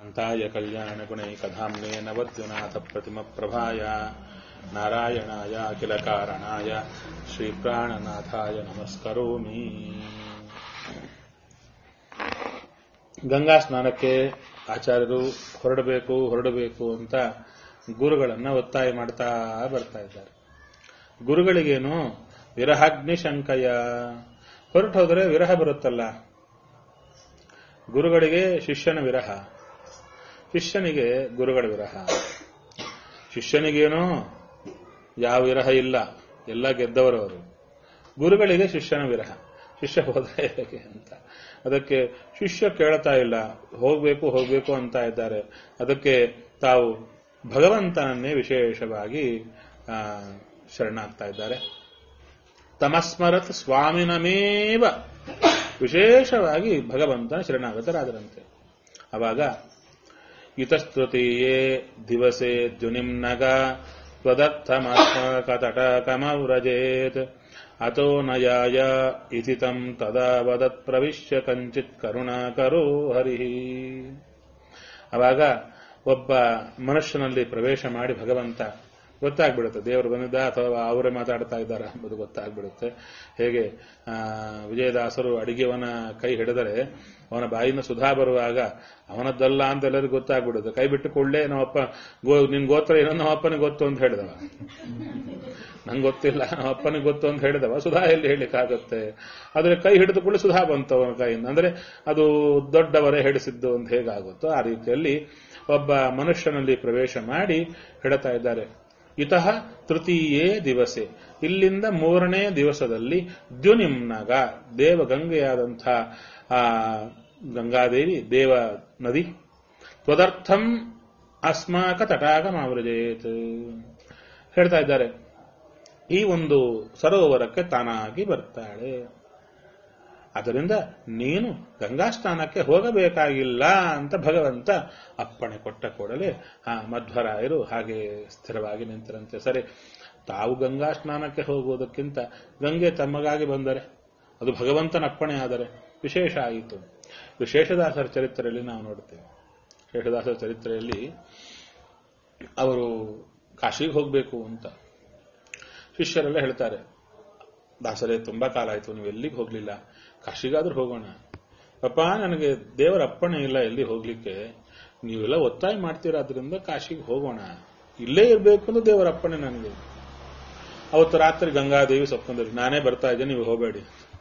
कान्ताय कल्याणगुणैकधाम्ने नवद्युनाथप्रतिमप्रभाय नारायणाय अखिलकारणाय श्रीप्राणनाथाय नमस्करोमि ಗಂಗಾ ಸ್ನಾನಕ್ಕೆ ಆಚಾರ್ಯರು ಹೊರಡಬೇಕು ಹೊರಡಬೇಕು ಅಂತ ಗುರುಗಳನ್ನ ಒತ್ತಾಯ ಮಾಡ್ತಾ ಬರ್ತಾ ಇದ್ದಾರೆ ಗುರುಗಳಿಗೇನು ವಿರಹಾಗ್ನಿ ಶಂಕಯ ಹೊರಟು ಹೋದರೆ ವಿರಹ ಬರುತ್ತಲ್ಲ ಗುರುಗಳಿಗೆ ಶಿಷ್ಯನ ವಿರಹ ಶಿಷ್ಯನಿಗೆ ಗುರುಗಳ ವಿರಹ ಶಿಷ್ಯನಿಗೇನೋ ಯಾವ ವಿರಹ ಇಲ್ಲ ಎಲ್ಲ ಗೆದ್ದವರವರು ಗುರುಗಳಿಗೆ ಶಿಷ್ಯನ ವಿರಹ ಶಿಷ್ಯ ಹೋದ್ರೆ ಹೇಗೆ ಅಂತ ಅದಕ್ಕೆ ಶಿಷ್ಯ ಕೇಳ್ತಾ ಇಲ್ಲ ಹೋಗ್ಬೇಕು ಹೋಗ್ಬೇಕು ಅಂತ ಇದ್ದಾರೆ ಅದಕ್ಕೆ ತಾವು ಭಗವಂತನನ್ನೇ ವಿಶೇಷವಾಗಿ ಆ, ಶರಣಾಗ್ತಾ ಇದ್ದಾರೆ ತಮಸ್ಮರತ್ ಸ್ವಾಮಿನಮೇವ ವಿಶೇಷವಾಗಿ ಭಗವಂತನ ಶರಣಾಗತರಾದರಂತೆ ಅವಾಗ ಇತಸ್ತೃತೀಯೇ ದಿವಸೆ ದ್ಯುನಿಮ್ನಗ ತ್ವದರ್ಥಮಾತ್ಮಕತಟಕಮವ್ರಜೇತ್ ಅತೋ ನಯಾಯ ಇತಿ ತಂ ತದಾ ವದತ್ ಪ್ರವಿಶ್ಯ ಕಂಚಿತ್ ಕರುಣಾಕರೋ ಹರಿ ಅವಾಗ ಒಬ್ಬ ಮನುಷ್ಯನಲ್ಲಿ ಪ್ರವೇಶ ಮಾಡಿ ಭಗವಂತ ಗೊತ್ತಾಗ್ಬಿಡುತ್ತೆ ದೇವರು ಬಂದಿದ್ದ ಅಥವಾ ಅವರೇ ಮಾತಾಡ್ತಾ ಇದ್ದಾರ ಎಂಬುದು ಗೊತ್ತಾಗ್ಬಿಡುತ್ತೆ ಹೇಗೆ ಆ, ವಿಜಯದಾಸರು ಅಡಿಗೆವನ ಕೈ ಹಿಡಿದರೆ ಅವನ ಬಾಯಿನ ಸುಧಾ ಬರುವಾಗ ಅವನದ್ದಲ್ಲ ಅಂತ ಎಲ್ಲರಿಗೂ ಗೊತ್ತಾಗ್ಬಿಡುತ್ತೆ ಕೈ ಬಿಟ್ಟು ಕೊಳ್ಳೆ ನಮ್ಮಪ್ಪ ಗೋ ನಿನ್ ಗೋತ್ರ ಏನೋ ನಮ್ಮ ಅಪ್ಪನಿಗೆ ಗೊತ್ತು ಅಂತ ಹೇಳಿದವ ನಂಗೆ ಗೊತ್ತಿಲ್ಲ ನಮ್ಮ ಅಪ್ಪನಿಗೆ ಗೊತ್ತು ಅಂತ ಹೇಳಿದವ ಸುಧಾ ಎಲ್ಲಿ ಹೇಳಲಿಕ್ಕಾಗತ್ತೆ ಆದ್ರೆ ಕೈ ಹಿಡಿದು ಕೂಡ ಸುಧಾ ಬಂತು ಅವನ ಕೈಯಿಂದ ಅಂದ್ರೆ ಅದು ದೊಡ್ಡವರೇ ಹಿಡಿಸಿದ್ದು ಅಂತ ಹೇಗಾಗುತ್ತೋ ಆ ರೀತಿಯಲ್ಲಿ ಒಬ್ಬ ಮನುಷ್ಯನಲ್ಲಿ ಪ್ರವೇಶ ಮಾಡಿ ಹಿಡ್ತಾ ಇದ್ದಾರೆ ಇತಃ ತೃತೀಯೇ ದಿವಸೆ ಇಲ್ಲಿಂದ ಮೂರನೇ ದಿವಸದಲ್ಲಿ ದ್ಯುನಿಮ್ನಗ ದೇವಗಂಗೆಯಾದಂಥ ಆ ಗಂಗಾದೇವಿ ದೇವ ನದಿ ತ್ವದರ್ಥಂ ಅಸ್ಮಾಕ ತಟಾಕಮಾವೃಜೇತ್ ಹೇಳ್ತಾ ಇದ್ದಾರೆ ಈ ಒಂದು ಸರೋವರಕ್ಕೆ ತಾನಾಗಿ ಬರ್ತಾಳೆ ಅದರಿಂದ ನೀನು ಗಂಗಾ ಸ್ನಾನಕ್ಕೆ ಹೋಗಬೇಕಾಗಿಲ್ಲ ಅಂತ ಭಗವಂತ ಅಪ್ಪಣೆ ಕೊಟ್ಟ ಕೂಡಲೇ ಆ ಮಧ್ವರಾಯರು ಹಾಗೆ ಸ್ಥಿರವಾಗಿ ನಿಂತರಂತೆ ಸರಿ ತಾವು ಗಂಗಾ ಸ್ನಾನಕ್ಕೆ ಹೋಗುವುದಕ್ಕಿಂತ ಗಂಗೆ ತಮ್ಮಗಾಗಿ ಬಂದರೆ ಅದು ಭಗವಂತನ ಅಪ್ಪಣೆ ಆದರೆ ವಿಶೇಷ ಆಯಿತು ವಿಶೇಷದಾಸರ ಚರಿತ್ರೆಯಲ್ಲಿ ನಾವು ನೋಡ್ತೇವೆ ಶೇಷದಾಸರ ಚರಿತ್ರೆಯಲ್ಲಿ ಅವರು ಕಾಶಿಗೆ ಹೋಗಬೇಕು ಅಂತ ಶಿಷ್ಯರೆಲ್ಲ ಹೇಳ್ತಾರೆ ದಾಸರೇ ತುಂಬಾ ಕಾಲ ಆಯ್ತು ನೀವು ಎಲ್ಲಿಗೆ ಹೋಗ್ಲಿಲ್ಲ ಕಾಶಿಗಾದ್ರೂ ಹೋಗೋಣ ಪಾಪ ನನಗೆ ದೇವರ ಅಪ್ಪಣೆ ಇಲ್ಲ ಎಲ್ಲಿ ಹೋಗ್ಲಿಕ್ಕೆ ನೀವೆಲ್ಲ ಒತ್ತಾಯ ಮಾಡ್ತೀರಾದ್ರಿಂದ ಕಾಶಿಗೆ ಹೋಗೋಣ ಇಲ್ಲೇ ಇರಬೇಕು ಅಂತ ದೇವರ ಅಪ್ಪಣೆ ನನಗೆ ಅವತ್ತು ರಾತ್ರಿ ಗಂಗಾದೇವಿ ಸಪ್ಕೊಂಡ್ರಿ ನಾನೇ ಬರ್ತಾ ಇದ್ದೇನೆ ನೀವು ಹೋಗಬೇಡಿ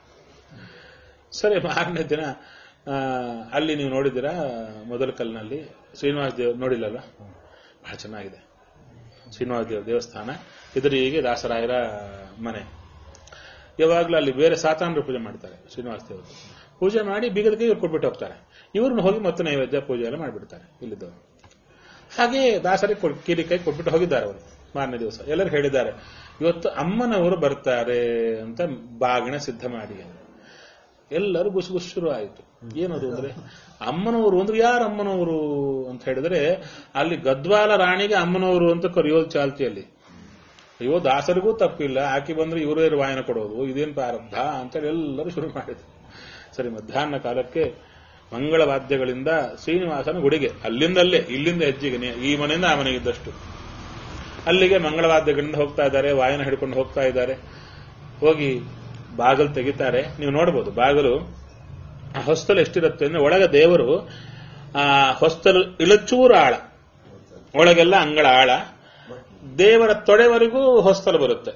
ಸರಿ ಮಾರನೇ ದಿನ ಆ, ಅಲ್ಲಿ ನೀವು ನೋಡಿದ್ದೀರಾ ಮೊದಲ ಕಲ್ಲಿನಲ್ಲಿ ಶ್ರೀನಿವಾಸ ದೇವ್ ನೋಡಿಲ್ಲಲ್ಲ ಬಹಳ ಚೆನ್ನಾಗಿದೆ ಶ್ರೀನಿವಾಸ ದೇವ ದೇವಸ್ಥಾನ ಇದರಿಗೆ ದಾಸರಾಯರ ಮನೆ ಯಾವಾಗಲೂ ಅಲ್ಲಿ ಬೇರೆ ಸಾತಾನರು ಪೂಜೆ ಮಾಡ್ತಾರೆ ಶ್ರೀನಿವಾಸ ದೇವರು ಪೂಜೆ ಮಾಡಿ ಬೀಗದ ಕೈ ಕೊಟ್ಬಿಟ್ಟು ಹೋಗ್ತಾರೆ ಇವ್ರನ್ನ ಹೋಗಿ ಮತ್ತೆ ನೈವೇದ್ಯ ಪೂಜೆ ಎಲ್ಲ ಮಾಡಿಬಿಡ್ತಾರೆ ಇಲ್ಲಿದ್ದವರು ಹಾಗೆ ದಾಸರಿಗೆ ಕೊಡ್- ಕಿರಿ ಕೈ ಕೊಟ್ಬಿಟ್ಟು ಹೋಗಿದ್ದಾರೆ ಅವರು ಮಾರನೇ ದಿವಸ ಎಲ್ಲರೂ ಹೇಳಿದ್ದಾರೆ ಇವತ್ತು ಅಮ್ಮನವರು ಬರ್ತಾರೆ ಅಂತ ಬಾಗಿಣ ಸಿದ್ಧ ಮಾಡಿ ಅಂತ. ಎಲ್ಲರೂ ಗುಸುಗುಸು ಶುರು ಆಯಿತು ಏನದು ಅಂದ್ರೆ ಅಮ್ಮನವರು ಅಂದ್ರೆ ಯಾರು ಅಮ್ಮನವರು ಅಂತ ಹೇಳಿದ್ರೆ ಅಲ್ಲಿ ಗದ್ವಾಲ ರಾಣಿಗೆ ಅಮ್ಮನವರು ಅಂತ ಕರೆಯೋದು ಚಾಲ್ತಿಯಲ್ಲಿ ಅಯ್ಯೋ ದಾಸರಿಗೂ ತಪ್ಪಿಲ್ಲ ಆಕೆ ಬಂದ್ರೆ ಇವರೇ ವಾಯನ ಕೊಡೋದು ಇದೇನ್ ಪ್ರಾರಬ್ಧ ಅಂತೇಳಿ ಎಲ್ಲರೂ ಶುರು ಮಾಡಿದ್ರು ಸರಿ ಮಧ್ಯಾಹ್ನ ಕಾಲಕ್ಕೆ ಮಂಗಳ ವಾದ್ಯಗಳಿಂದ ಶ್ರೀನಿವಾಸನ ಗುಡಿಗೆ ಅಲ್ಲಿಂದಲ್ಲೇ ಇಲ್ಲಿಂದ ಹೆಜ್ಜೆಗೆ ನೇ- ಈ ಮನೆಯಿಂದ ಆ ಮನೆಗಿದ್ದಷ್ಟು ಅಲ್ಲಿಗೆ ಮಂಗಳವಾದ್ಯಗಳಿಂದ ಹೋಗ್ತಾ ಇದ್ದಾರೆ ವಾಯನ ಹಿಡ್ಕೊಂಡು ಹೋಗ್ತಾ ಇದ್ದಾರೆ ಹೋಗಿ ಬಾಗಿಲು ತೆಗಿತಾರೆ ನೀವು ನೋಡಬಹುದು ಬಾಗಿಲು ಆ ಹೊಸ್ತಲು ಎಷ್ಟಿರುತ್ತೆ ಅಂದ್ರೆ ಒಳಗೆ ದೇವರು ಆ ಹೊಸ್ತಲು ಇಳಚೂರು ಆಳ ಒಳಗೆಲ್ಲ ಅಂಗಳ ಆಳ ದೇವರ ತೊಡೆವರೆಗೂ ಹೊಸ್ತಲು ಬರುತ್ತೆ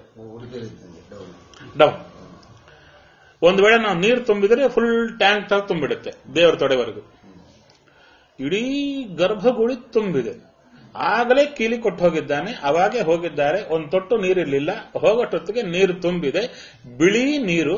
ಡೌನ್ ಒಂದು ವೇಳೆ ನಾವು ನೀರು ತುಂಬಿದರೆ ಫುಲ್ ಟ್ಯಾಂಕ್ ತರ ತುಂಬಿಡುತ್ತೆ ದೇವರ ತೊಡೆವರೆಗೂ ಇಡೀ ಗರ್ಭಗುಳಿ ತುಂಬಿದೆ ಆಗಲೇ ಕೀಲಿ ಕೊಟ್ಟು ಹೋಗಿದ್ದಾನೆ ಅವಾಗೆ ಹೋಗಿದ್ದಾರೆ ಒಂದು ತೊಟ್ಟು ನೀರಿರ್ಲಿಲ್ಲ ಹೋಗೋಷ್ಟೊತ್ತಿಗೆ ನೀರು ತುಂಬಿದೆ ಬಿಳಿ ನೀರು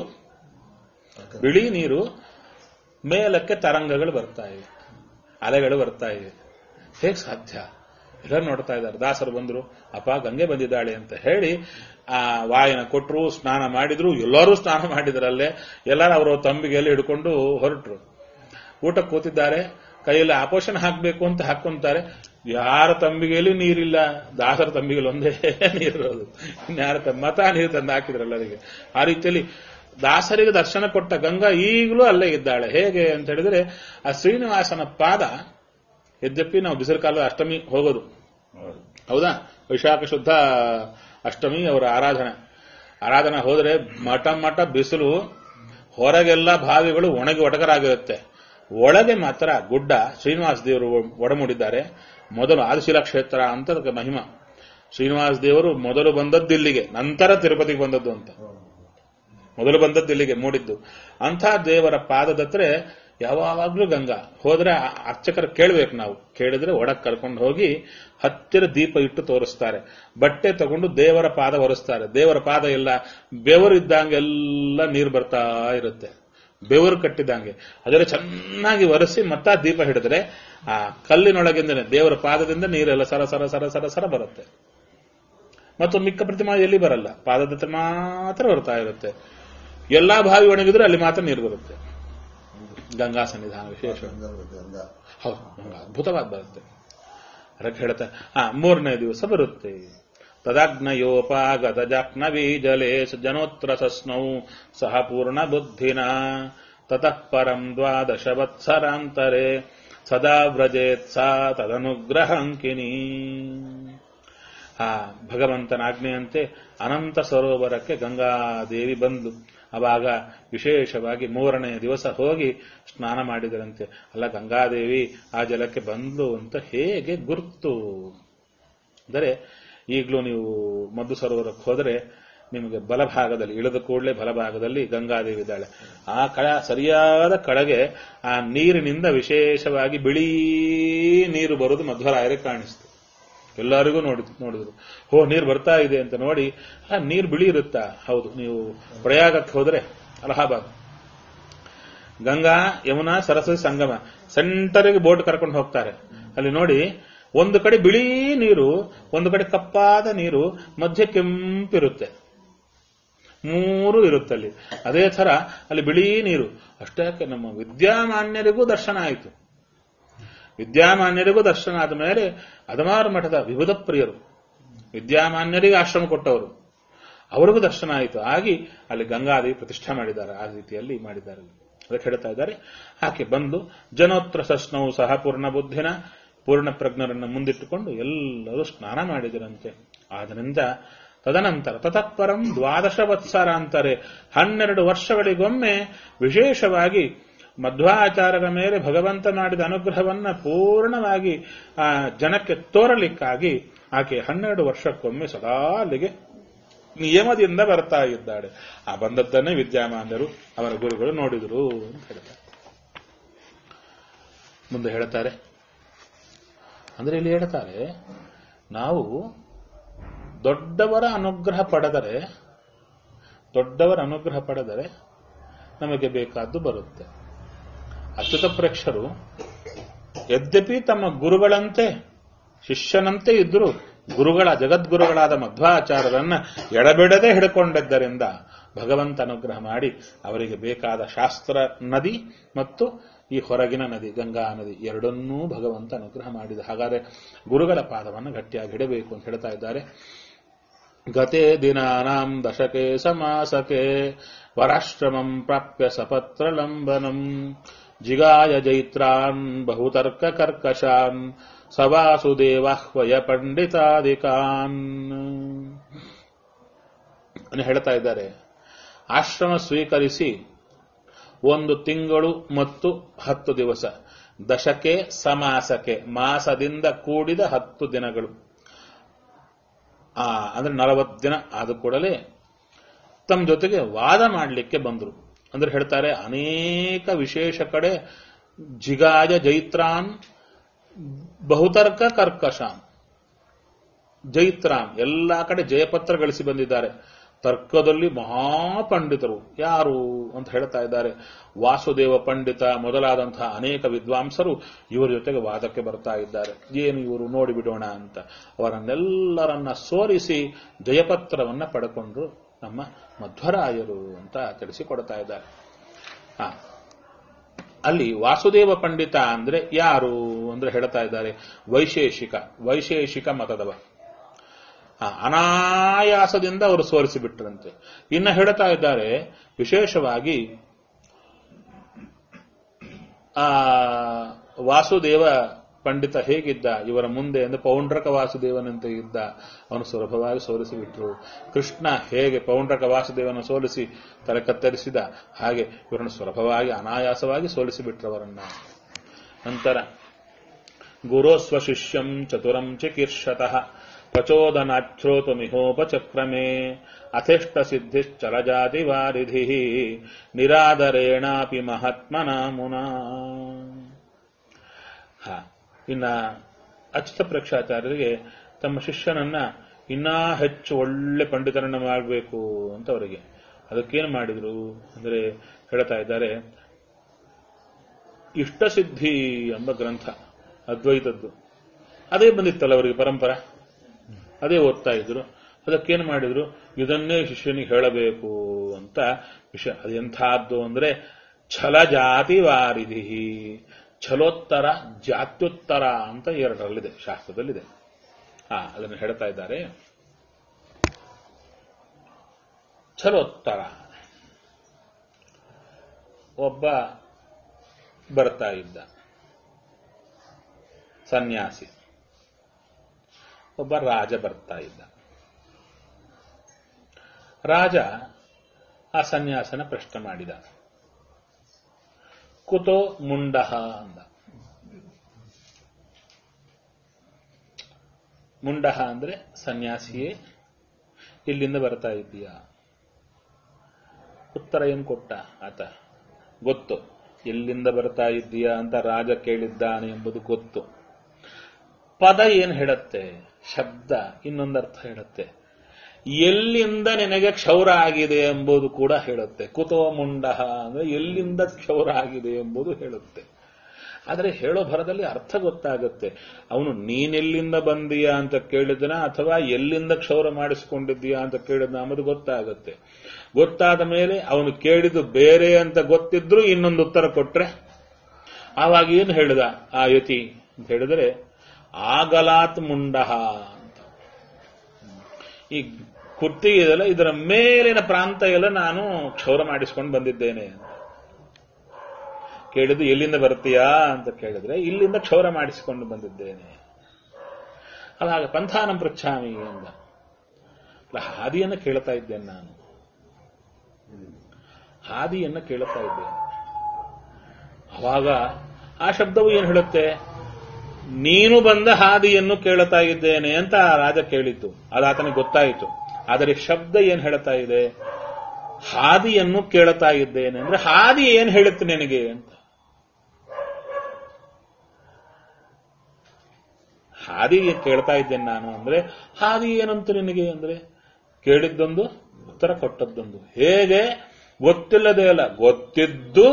ಬಿಳಿ ನೀರು ಮೇಲಕ್ಕೆ ತರಂಗಗಳು ಬರ್ತಾ ಇವೆ ಅಲೆಗಳು ಬರ್ತಾ ಇವೆ ಹೇಗೆ ಸಾಧ್ಯ ಎಲ್ಲರೂ ನೋಡ್ತಾ ಇದ್ದಾರೆ ದಾಸರು ಬಂದ್ರು ಅಪ್ಪ ಗಂಗೆ ಬಂದಿದ್ದಾಳೆ ಅಂತ ಹೇಳಿ ಆ ವಾಯನ ಕೊಟ್ಟರು ಸ್ನಾನ ಮಾಡಿದ್ರು ಎಲ್ಲರೂ ಸ್ನಾನ ಮಾಡಿದ್ರಲ್ಲೇ ಎಲ್ಲರೂ ಅವರ ತಂಬಿಗೆಯಲ್ಲಿ ಹಿಡ್ಕೊಂಡು ಹೊರಟರು ಊಟಕ್ಕೆ ಕೂತಿದ್ದಾರೆ ಕೈಯಲ್ಲಿ ಆಪೋಷಣ ಹಾಕಬೇಕು ಅಂತ ಹಾಕೊಂತಾರೆ ಯಾರ ತಂಬಿಗೆಯಲ್ಲಿ ನೀರಿಲ್ಲ ದಾಸರ ತಂಬಿಗೆಯಲ್ಲಿ ಒಂದೇ ನೀರಿರೋದು ಇನ್ಯಾರ ತ- ಮತ ನೀರು ತಂದು ಹಾಕಿದ್ರಲ್ಲ ಅದಕ್ಕೆ ಆ ರೀತಿಯಲ್ಲಿ ದಾಸರಿಗೆ ದರ್ಶನ ಕೊಟ್ಟ ಗಂಗಾ ಈಗಲೂ ಅಲ್ಲೇ ಇದ್ದಾಳೆ ಹೇಗೆ ಅಂತ ಹೇಳಿದ್ರೆ ಆ ಶ್ರೀನಿವಾಸನ ಪಾದ ಯದ್ಯಪಿ ನಾವು ಬಿಸಿಲು ಕಾಲದ ಅಷ್ಟಮಿ ಹೋಗೋದು ಹೌದು. ಹೌದಾ ವೈಶಾಖ ಶುದ್ಧ ಅಷ್ಟಮಿ ಅವರ ಆರಾಧನೆ ಆರಾಧನೆ ಹೋದ್ರೆ ಮಠ ಮಠ ಬಿಸಿಲು ಹೊರಗೆಲ್ಲ ಬಾವಿಗಳು ಒಣಗಿ ಒಟಕರಾಗಿರುತ್ತೆ ಒಳಗೆ ಮಾತ್ರ ಗುಡ್ಡ ಶ್ರೀನಿವಾಸ ದೇವರು ಒಡಮೂಡಿದ್ದಾರೆ ಮೊದಲು ಆದಿಶಿಲ ಕ್ಷೇತ್ರ ಅಂತ ಅದಕ್ಕೆ ಮಹಿಮ ಶ್ರೀನಿವಾಸ ದೇವರು ಮೊದಲು ಬಂದದ್ದು ಇಲ್ಲಿಗೆ ನಂತರ ತಿರುಪತಿಗೆ ಬಂದದ್ದು ಅಂತ ಮೊದಲು ಬಂದದ್ದು ಇಲ್ಲಿಗೆ ಮೂಡಿದ್ದು ಅಂಥ ದೇವರ ಪಾದದತ್ರ ಯಾವಾಗಲೂ ಗಂಗಾ ಹೋದ್ರೆ ಆ ಅರ್ಚಕರು ಕೇಳಬೇಕು ನಾವು ಕೇಳಿದ್ರೆ ಒಳಗ್ ಕರ್ಕೊಂಡು ಹೋಗಿ ಹತ್ತಿರ ದೀಪ ಇಟ್ಟು ತೋರಿಸ್ತಾರೆ ಬಟ್ಟೆ ತಗೊಂಡು ದೇವರ ಪಾದ ಒರೆಸ್ತಾರೆ ದೇವರ ಪಾದ ಎಲ್ಲ ಬೆವರು ಇದ್ದಂಗೆಲ್ಲ ನೀರು ಬರ್ತಾ ಇರುತ್ತೆ ಬೆವರು ಕಟ್ಟಿದಂಗೆ ಅದರ ಚೆನ್ನಾಗಿ ಒರೆಸಿ ಮತ್ತ ದೀಪ ಹಿಡಿದ್ರೆ ಆ ಕಲ್ಲಿನೊಳಗಿಂದನೇ ದೇವರ ಪಾದದಿಂದ ನೀರೆಲ್ಲ ಸರ ಸರ ಸರ ಸರ ಸರ ಬರುತ್ತೆ ಮತ್ತು ಮಿಕ್ಕ ಪ್ರತಿಮಾ ಎಲ್ಲಿ ಬರಲ್ಲ ಪಾದದ ಹತ್ರ ಮಾತ್ರ ಬರ್ತಾ ಇರುತ್ತೆ ಎಲ್ಲಾ ಬಾವಿ ಒಣಗಿದ್ರೆ ಅಲ್ಲಿ ಮಾತ್ರ ನೀರು ಬರುತ್ತೆ ಗಂಗಾ ಸನ್ನಿಧಾನ ವಿಶೇಷ ಗಂಗಾ ಬರುತ್ತೆ, ಗಂಗಾ. ಹೌದು ಗಂಗಾ ಅದ್ಭುತವಾದ ಬರುತ್ತೆ ಅದಕ್ಕೆ ಹೇಳ್ತಾ ಹಾ ಮೂರನೇ ದಿವಸ ಬರುತ್ತೆ ತದಾಗ್ನಯೋಪಾಗತ ಜಾಕ್ನವಿ ಜಲೆ ಜನೋತ್ರ ಸಸ್ನೌ ಸಹ ಪೂರ್ಣ ಬುದ್ಧಿನ ತತಃ ಪರಂ ದ್ವಾದಶ ವತ್ಸರಾಂತರೆ ಸದಾ ವ್ರಜೇತ್ ಸಾ ತದನುಗ್ರಹಂಕಿನಿ ಆ ಭಗವಂತನ ಆಜ್ಞೆಯಂತೆ ಅನಂತ ಸರೋವರಕ್ಕೆ ಗಂಗಾದೇವಿ ಬಂದು ಅವಾಗ ವಿಶೇಷವಾಗಿ ಮೂರನೇ ದಿವಸ ಹೋಗಿ ಸ್ನಾನ ಮಾಡಿದರಂತೆ ಅಲ್ಲ ಗಂಗಾದೇವಿ ಆ ಜಲಕ್ಕೆ ಬಂದ್ಲು ಅಂತ ಹೇಗೆ ಗುರ್ತು ಅಂದರೆ ಈಗಲೂ ನೀವು ಮದ್ದು ಸರೋವರಕ್ಕೆ ಹೋದರೆ ನಿಮಗೆ ಬಲಭಾಗದಲ್ಲಿ ಇಳಿದ ಕೂಡಲೇ ಬಲಭಾಗದಲ್ಲಿ ಗಂಗಾದೇವಿ ಇದ್ದಾಳೆ ಆ ಕಳ ಸರಿಯಾದ ಕಡೆಗೆ ಆ ನೀರಿನಿಂದ ವಿಶೇಷವಾಗಿ ಬಿಳಿ ನೀರು ಬರುವುದು ಮಧ್ವರಾಯರಿಗೆ ಕಾಣಿಸ್ತು ಎಲ್ಲರಿಗೂ ನೋಡಿ ನೋಡಿದ್ರು ಹೋ ನೀರು ಬರ್ತಾ ಇದೆ ಅಂತ ನೋಡಿ ಆ ನೀರು ಬಿಳಿ ಇರುತ್ತಾ ಹೌದು ನೀವು ಪ್ರಯಾಗಕ್ಕೆ ಹೋದ್ರೆ ಅಲಹಾಬಾದ್ ಗಂಗಾ ಯಮುನಾ ಸರಸ್ವತಿ ಸಂಗಮ ಸೆಂಟರ್ಗೆ ಬೋಟ್ ಕರ್ಕೊಂಡು ಹೋಗ್ತಾರೆ ಅಲ್ಲಿ ನೋಡಿ ಒಂದು ಕಡೆ ಬಿಳಿ ನೀರು ಒಂದು ಕಡೆ ಕಪ್ಪಾದ ನೀರು ಮಧ್ಯೆ ಕೆಂಪಿರುತ್ತೆ ಮೂರು ಇರುತ್ತೆ ಅಲ್ಲಿ ಅದೇ ತರ ಅಲ್ಲಿ ಬಿಳಿ ನೀರು ಅಷ್ಟೇ ಯಾಕೆ ನಮ್ಮ ವಿದ್ಯಾಮಾನ್ಯರಿಗೂ ದರ್ಶನ ಆಯಿತು ವಿದ್ಯಾಮಾನ್ಯರಿಗೂ ದರ್ಶನ ಆದ ಮೇಲೆ ಅದಮಾರು ಮಠದ ವಿಭುಧ ಪ್ರಿಯರು ವಿದ್ಯಾಮಾನ್ಯರಿಗೆ ಆಶ್ರಮ ಕೊಟ್ಟವರು ಅವರಿಗೂ ದರ್ಶನ ಆಯಿತು ಆಗಿ ಅಲ್ಲಿ ಗಂಗಾದೇವಿ ಪ್ರತಿಷ್ಠೆ ಮಾಡಿದ್ದಾರೆ ಆ ರೀತಿಯಲ್ಲಿ ಮಾಡಿದ್ದಾರೆ ಅದಕ್ಕೆ ಹೇಳ್ತಾ ಇದ್ದಾರೆ ಆಕೆ ಬಂದು ಜನೋತ್ರ ಸಸ್ನವು ಸಹ ಪೂರ್ಣ ಬುದ್ಧಿನ ಪೂರ್ಣ ಪ್ರಜ್ಞರನ್ನು ಮುಂದಿಟ್ಟುಕೊಂಡು ಎಲ್ಲರೂ ಸ್ನಾನ ಮಾಡಿದರಂತೆ ಆದ್ದರಿಂದ ತದನಂತರ ತತಃಪರಂ ದ್ವಾದಶ ವತ್ಸರಾಂತರೆ ಹನ್ನೆರಡು ವರ್ಷಗಳಿಗೊಮ್ಮೆ ವಿಶೇಷವಾಗಿ ಮಧ್ವಾಚಾರ್ಯರ ಮೇಲೆ ಭಗವಂತ ಮಾಡಿದ ಅನುಗ್ರಹವನ್ನ ಪೂರ್ಣವಾಗಿ ಆ ಜನಕ್ಕೆ ತೋರಲಿಕ್ಕಾಗಿ ಆಕೆ ಹನ್ನೆರಡು ವರ್ಷಕ್ಕೊಮ್ಮೆ ಸದಾ ಅಲ್ಲಿಗೆ ನಿಯಮದಿಂದ ಬರ್ತಾ ಇದ್ದಾಳೆ ಆ ಬಂದದ್ದನ್ನೇ ವಿದ್ಯಾಮಾನ್ಯರು ಅವರ ಗುರುಗಳು ನೋಡಿದರು ಅಂತ ಹೇಳ್ತಾರೆ ಮುಂದೆ ಹೇಳ್ತಾರೆ ಅಂದ್ರೆ ಇಲ್ಲಿ ಹೇಳ್ತಾರೆ ನಾವು ದೊಡ್ಡವರ ಅನುಗ್ರಹ ಪಡೆದರೆ ದೊಡ್ಡವರ ಅನುಗ್ರಹ ಪಡೆದರೆ ನಮಗೆ ಬೇಕಾದ್ದು ಬರುತ್ತೆ ಅಚ್ಯುತ ಪ್ರೇಕ್ಷರು ಯದ್ಯಪಿ ತಮ್ಮ ಗುರುಗಳಂತೆ ಶಿಷ್ಯನಂತೆ ಇದ್ದರೂ ಗುರುಗಳ ಜಗದ್ಗುರುಗಳಾದ ಮಧ್ವಾಚಾರ್ಯರನ್ನ ಎಡಬಿಡದೆ ಹಿಡ್ಕೊಂಡಿದ್ದರಿಂದ ಭಗವಂತ ಅನುಗ್ರಹ ಮಾಡಿ ಅವರಿಗೆ ಬೇಕಾದ ಶಾಸ್ತ್ರ ನದಿ ಮತ್ತು ಈ ಹೊರಗಿನ ನದಿ ಗಂಗಾ ನದಿ ಎರಡನ್ನೂ ಭಗವಂತ ಅನುಗ್ರಹ ಮಾಡಿದ ಹಾಗಾದರೆ ಗುರುಗಳ ಪಾದವನ್ನು ಗಟ್ಟಿಯಾಗಿ ಹಿಡಬೇಕು ಅಂತ ಹೇಳ್ತಾ ಇದ್ದಾರೆ ಗತೆ ದಿನಾನಾಂ ದಶಕೆ ಸಮಾಸಕೆ ವರಾಶ್ರಮಂ ಪ್ರಾಪ್ಯ ಸಪತ್ರಲಂಬನಂ ಜಿಗಾಯ ಜೈತ್ರಾನ್ ಬಹುತರ್ಕ ಕರ್ಕಶಾನ್ ಸವಾಸುದೇವಾಹ್ವಯ ಪಂಡಿತಾದಿಕಾನ್ ಅನ್ನು ಹೇಳ್ತಾ ಇದ್ದಾರೆ ಆಶ್ರಮ ಸ್ವೀಕರಿಸಿ ಒಂದು ತಿಂಗಳು ಮತ್ತು ಹತ್ತು ದಿವಸ ದಶಕೆ ಸಮಾಸಕ್ಕೆ ಮಾಸದಿಂದ ಕೂಡಿದ ಹತ್ತು ದಿನಗಳು ಆ ಅಂದ್ರೆ ನಲವತ್ತು ದಿನ ಆದ ಕೂಡಲೇ ತಮ್ಮ ಜೊತೆಗೆ ವಾದ ಮಾಡಲಿಕ್ಕೆ ಬಂದರು ಅಂದ್ರೆ ಹೇಳ್ತಾರೆ ಅನೇಕ ವಿಶೇಷ ಕಡೆ ಜಿಗಾಜ ಜೈತ್ರಾನ್ ಬಹುತರ್ಕ ಕರ್ಕಶಾನ್ ಜೈತ್ರಾನ್ ಎಲ್ಲಾ ಕಡೆ ಜಯಪತ್ರ ಗಳಿಸಿ ಬಂದಿದ್ದಾರೆ ತರ್ಕದಲ್ಲಿ ಮಹಾಪಂಡಿತರು ಯಾರು ಅಂತ ಹೇಳ್ತಾ ಇದ್ದಾರೆ ವಾಸುದೇವ ಪಂಡಿತ ಮೊದಲಾದಂತಹ ಅನೇಕ ವಿದ್ವಾಂಸರು ಇವರ ಜೊತೆಗೆ ವಾದಕ್ಕೆ ಬರ್ತಾ ಇದ್ದಾರೆ ಏನು ಇವರು ನೋಡಿಬಿಡೋಣ ಅಂತ ಅವರನ್ನೆಲ್ಲರನ್ನ ಸೋರಿಸಿ ಜಯಪತ್ರವನ್ನ ಪಡ್ಕೊಂಡ್ರು ನಮ್ಮ ಮಧ್ವರಾಯರು ಅಂತ ತಿಳಿಸಿಕೊಡ್ತಾ ಇದ್ದಾರೆ ಹಾ ಅಲ್ಲಿ ವಾಸುದೇವ ಪಂಡಿತ ಅಂದ್ರೆ ಯಾರು ಅಂದ್ರೆ ಹೇಳ್ತಾ ಇದ್ದಾರೆ ವೈಶೇಷಿಕ ವೈಶೇಷಿಕ ಮತದವ ಆ, ಅನಾಯಾಸದಿಂದ ಅವರು ಸೋರಿಸಿಬಿಟ್ರಂತೆ ಇನ್ನು ಹೇಳ್ತಾ ಇದ್ದಾರೆ ವಿಶೇಷವಾಗಿ ಆ ವಾಸುದೇವ ಪಂಡಿತ ಹೇಗಿದ್ದ ಇವರ ಮುಂದೆ ಅಂದ್ರೆ ಪೌಂಡ್ರಕ ವಾಸುದೇವನಂತೆ ಇದ್ದ ಅವನು ಸುಲಭವಾಗಿ ಸೋಲಿಸಿಬಿಟ್ರು ಕೃಷ್ಣ ಹೇಗೆ ಪೌಂಡ್ರಕ ವಾಸುದೇವನ ಸೋಲಿಸಿ ತಲೆ ಕತ್ತರಿಸಿದ ಹಾಗೆ ಇವರನ್ನು ಸುಲಭವಾಗಿ ಅನಾಯಾಸವಾಗಿ ಸೋಲಿಸಿಬಿಟ್ರು ಅವರನ್ನ ನಂತರ ಗುರೋಸ್ವ ಶಿಷ್ಯಂ ಚತುರಂ ಚಿಕೀರ್ಷತಃ ಪ್ರಚೋದನಾಚ್ಛ್ರೋತುಮಿಹೋಪಚಕ್ರಮೆ ಅಥಿಷ್ಟ ಸಿದ್ಧಿಶ್ಚಲಜಾತಿ ವಾರಿಧಿ ನಿರಾದರೇಣಾಪಿ ಮಹಾತ್ಮನಾಮುನಾ ಹ ಇನ್ನ ಅಚ್ಯುತ ಪ್ರೇಕ್ಷಾಚಾರ್ಯರಿಗೆ ತಮ್ಮ ಶಿಷ್ಯನನ್ನ ಇನ್ನೂ ಹೆಚ್ಚು ಒಳ್ಳೆ ಪಂಡಿತರನ್ನ ಮಾಡಬೇಕು ಅಂತ ಅವರಿಗೆ ಅದಕ್ಕೇನು ಮಾಡಿದ್ರು ಅಂದ್ರೆ ಹೇಳ್ತಾ ಇದ್ದಾರೆ ಇಷ್ಟಸಿದ್ಧಿ ಎಂಬ ಗ್ರಂಥ ಅದ್ವೈತದ್ದು ಅದೇ ಬಂದಿತ್ತಲ್ಲ ಅವರಿಗೆ ಪರಂಪರ ಅದೇ ಓದ್ತಾ ಇದ್ರು ಅದಕ್ಕೇನು ಮಾಡಿದ್ರು ಇದನ್ನೇ ಶಿಷ್ಯನಿಗೆ ಹೇಳಬೇಕು ಅಂತ ವಿಷಯ ಅದೆಂಥದ್ದು ಅಂದ್ರೆ ಛಲ ಜಾತಿ ವಾರಿಧಿ ಛಲೋತ್ತರ ಜಾತ್ಯುತ್ತರ ಅಂತ ಎರಡರಲ್ಲಿದೆ ಶಾಸ್ತ್ರದಲ್ಲಿದೆ ಹಾ ಅದನ್ನು ಹೇಳ್ತಾ ಇದ್ದಾರೆ ಛಲೋತ್ತರ ಒಬ್ಬ ಬರ್ತಾ ಇದ್ದ ಸನ್ಯಾಸಿ ಒಬ್ಬ ರಾಜ ಬರ್ತಾ ಇದ್ದ ರಾಜ ಆ ಸನ್ಯಾಸನ ಪ್ರಶ್ನೆ ಮಾಡಿದ ಕುತೋ ಮುಂಡಹ ಅಂದ ಮುಂಡಹ ಅಂದ್ರೆ ಸನ್ಯಾಸಿಯೇ ಇಲ್ಲಿಂದ ಬರ್ತಾ ಇದ್ದೀಯಾ ಉತ್ತರ ಏನು ಕೊಟ್ಟ ಆತ ಗೊತ್ತು ಎಲ್ಲಿಂದ ಬರ್ತಾ ಇದ್ದೀಯಾ ಅಂತ ರಾಜ ಕೇಳಿದ್ದಾನೆ ಎಂಬುದು ಗೊತ್ತು ಪದ ಏನು ಹೇಳುತ್ತೆ ಶಬ್ದ ಇನ್ನೊಂದು ಅರ್ಥ ಹೇಳುತ್ತೆ ಎಲ್ಲಿಂದ ನಿನಗೆ ಕ್ಷೌರ ಆಗಿದೆ ಎಂಬುದು ಕೂಡ ಹೇಳುತ್ತೆ ಕುತೋ ಮುಂಡಹ ಅಂದ್ರೆ ಎಲ್ಲಿಂದ ಕ್ಷೌರ ಆಗಿದೆ ಎಂಬುದು ಹೇಳುತ್ತೆ ಆದರೆ ಹೇಳೋ ಭರದಲ್ಲಿ ಅರ್ಥ ಗೊತ್ತಾಗುತ್ತೆ ಅವನು ನೀನೆಲ್ಲಿಂದ ಬಂದೀಯಾ ಅಂತ ಕೇಳಿದನ ಅಥವಾ ಎಲ್ಲಿಂದ ಕ್ಷೌರ ಮಾಡಿಸಿಕೊಂಡಿದ್ದೀಯಾ ಅಂತ ಕೇಳಿದ್ನ ಅನ್ನೋದು ಗೊತ್ತಾಗುತ್ತೆ ಗೊತ್ತಾದ ಮೇಲೆ ಅವನು ಕೇಳಿದ್ದು ಬೇರೆ ಅಂತ ಗೊತ್ತಿದ್ರು ಇನ್ನೊಂದು ಉತ್ತರ ಕೊಟ್ರೆ ಆವಾಗ ಏನು ಹೇಳಿದ ಆ ಯತಿ ಅಂತ ಹೇಳಿದ್ರೆ ಆಗಲಾತ್ ಮುಂಡಹ ಅಂತ ಈ ಕುರ್ತಿ ಇದೆಲ್ಲ ಇದರ ಮೇಲಿನ ಪ್ರಾಂತ ಎಲ್ಲ ನಾನು ಕ್ಷೌರ ಮಾಡಿಸ್ಕೊಂಡು ಬಂದಿದ್ದೇನೆ ಅಂತ ಕೇಳಿದ್ದು ಎಲ್ಲಿಂದ ಬರ್ತೀಯಾ ಅಂತ ಕೇಳಿದ್ರೆ ಇಲ್ಲಿಂದ ಕ್ಷೌರ ಮಾಡಿಸಿಕೊಂಡು ಬಂದಿದ್ದೇನೆ ಅವಾಗ ಪಂಥಾನಂ ಪೃಚ್ಛಾಮಿ ಎಂದ ಅಲ್ಲ ಹಾದಿಯನ್ನು ಕೇಳ್ತಾ ಇದ್ದೇನೆ ನಾನು ಹಾದಿಯನ್ನು ಕೇಳುತ್ತಾ ಇದ್ದೇನೆ ಅವಾಗ ಆ ಶಬ್ದವು ಏನು ಹೇಳುತ್ತೆ ನೀನು ಬಂದ ಹಾದಿಯನ್ನು ಕೇಳುತ್ತಾ ಇದ್ದೇನೆ ಅಂತ ಆ ರಾಜ ಕೇಳಿತು ಅದು ಆತನಿಗೆ ಗೊತ್ತಾಯಿತು ಆದರೆ ಶಬ್ದ ಏನ್ ಹೇಳ್ತಾ ಇದೆ ಹಾದಿಯನ್ನು ಕೇಳುತ್ತಾ ಇದ್ದೇನೆ ಅಂದ್ರೆ ಹಾದಿ ಏನ್ ಹೇಳುತ್ತೆ ನಿನಗೆ ಅಂತ ಹಾದಿ ಕೇಳ್ತಾ ಇದ್ದೇನೆ ನಾನು ಅಂದ್ರೆ ಹಾದಿ ಏನಂತ ನಿನಗೆ ಅಂದ್ರೆ ಕೇಳಿದ್ದೊಂದು ಉತ್ತರ ಕೊಟ್ಟದ್ದೊಂದು ಹೇಗೆ ಗೊತ್ತಿಲ್ಲದೆ ಅಲ್ಲ ಗೊತ್ತಿದ್ದು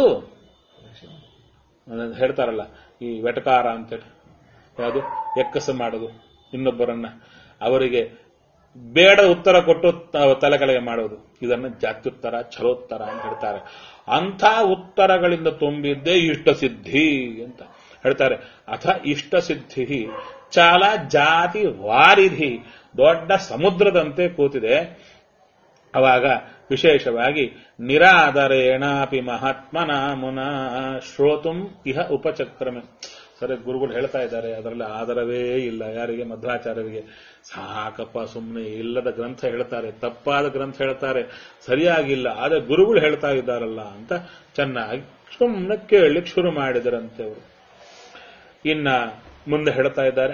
ಹೇಳ್ತಾರಲ್ಲ ಈ ವೆಟಕಾರ ಅಂತೇಳಿ ಯಾವುದು ಎಕ್ಕಸ ಮಾಡೋದು ಇನ್ನೊಬ್ಬರನ್ನ ಅವರಿಗೆ ಬೇಡ ಉತ್ತರ ಕೊಟ್ಟು ತಲೆ ಕೆಳಗೆ ಮಾಡೋದು ಇದನ್ನು ಜಾತ್ಯುತ್ತರ ಛಲೋತ್ತರ ಅಂತ ಹೇಳ್ತಾರೆ ಅಂಥ ಉತ್ತರಗಳಿಂದ ತುಂಬಿದ್ದೇ ಇಷ್ಟ ಸಿದ್ಧಿ ಅಂತ ಹೇಳ್ತಾರೆ ಅಥ ಇಷ್ಟ ಸಿದ್ಧಿ ಚಾಲ ಜಾತಿ ವಾರಿಧಿ ದೊಡ್ಡ ಸಮುದ್ರದಂತೆ ಕೂತಿದೆ ಅವಾಗ ವಿಶೇಷವಾಗಿ ನಿರಾದರೇಣಾಪಿ ಮಹಾತ್ಮನ ಮುನ ಶ್ರೋತುಂ ಇಹ ಉಪಚಕ್ರಮೆ ಸರಿ ಗುರುಗಳು ಹೇಳ್ತಾ ಇದ್ದಾರೆ ಅದರಲ್ಲಿ ಆಧಾರವೇ ಇಲ್ಲ ಯಾರಿಗೆ ಮಧ್ವಾಚಾರ್ಯರಿಗೆ ಸಾಕಪ್ಪ ಸುಮ್ಮನೆ ಇಲ್ಲದ ಗ್ರಂಥ ಹೇಳ್ತಾರೆ ತಪ್ಪಾದ ಗ್ರಂಥ ಹೇಳ್ತಾರೆ ಸರಿಯಾಗಿಲ್ಲ ಆದರೆ ಗುರುಗಳು ಹೇಳ್ತಾ ಇದ್ದಾರಲ್ಲ ಅಂತ ಚೆನ್ನಾಗಿ ಸುಮ್ಮನೆ ಕೇಳಲಿಕ್ಕೆ ಶುರು ಮಾಡಿದರಂತೆ ಅವರು ಇನ್ನ ಮುಂದೆ ಹೇಳ್ತಾ ಇದ್ದಾರೆ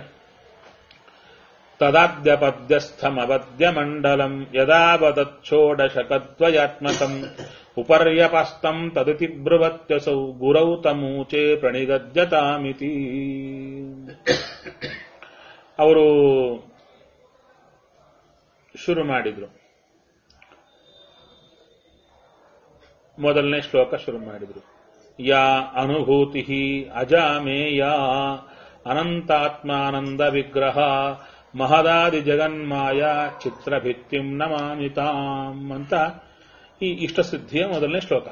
ತದಾದ್ಯಪದ್ಯಸ್ಥಮವದ್ಯಮಂಡಲಂ ಯದಾವದಚ್ಚೋಡಶಕದ್ವಯಾತ್ಮಕಂ ಉಪರ್ಯಪಸ್ತಂ ತದಿತಿ ಬ್ರುವತ್ಯಸೌ ಗುರೌ ತಮೂಚೆ ಪ್ರಣಿಗದ್ಯತಾಮಿತಿ ಅವರು ಶುರು ಮಾಡಿದ್ರು ಮೊದಲನೇ ಶ್ಲೋಕ ಶುರು ಮಾಡಿದ್ರು ಯಾ ಅನುಭೂತಿ ಅಜಾಮೇಯ ಅನಂತಾತ್ಮಾನಂದ ವಿಗ್ರಹ ಮಹದಾದಿ ಜಗನ್ಮಾಯ ಚಿತ್ರಭಿತ್ತಿಂ ನಮಾಮಿತಾಂ ಅಂತ ಈ ಇಷ್ಟಸಿದ್ಧಿಯ ಮೊದಲನೇ ಶ್ಲೋಕ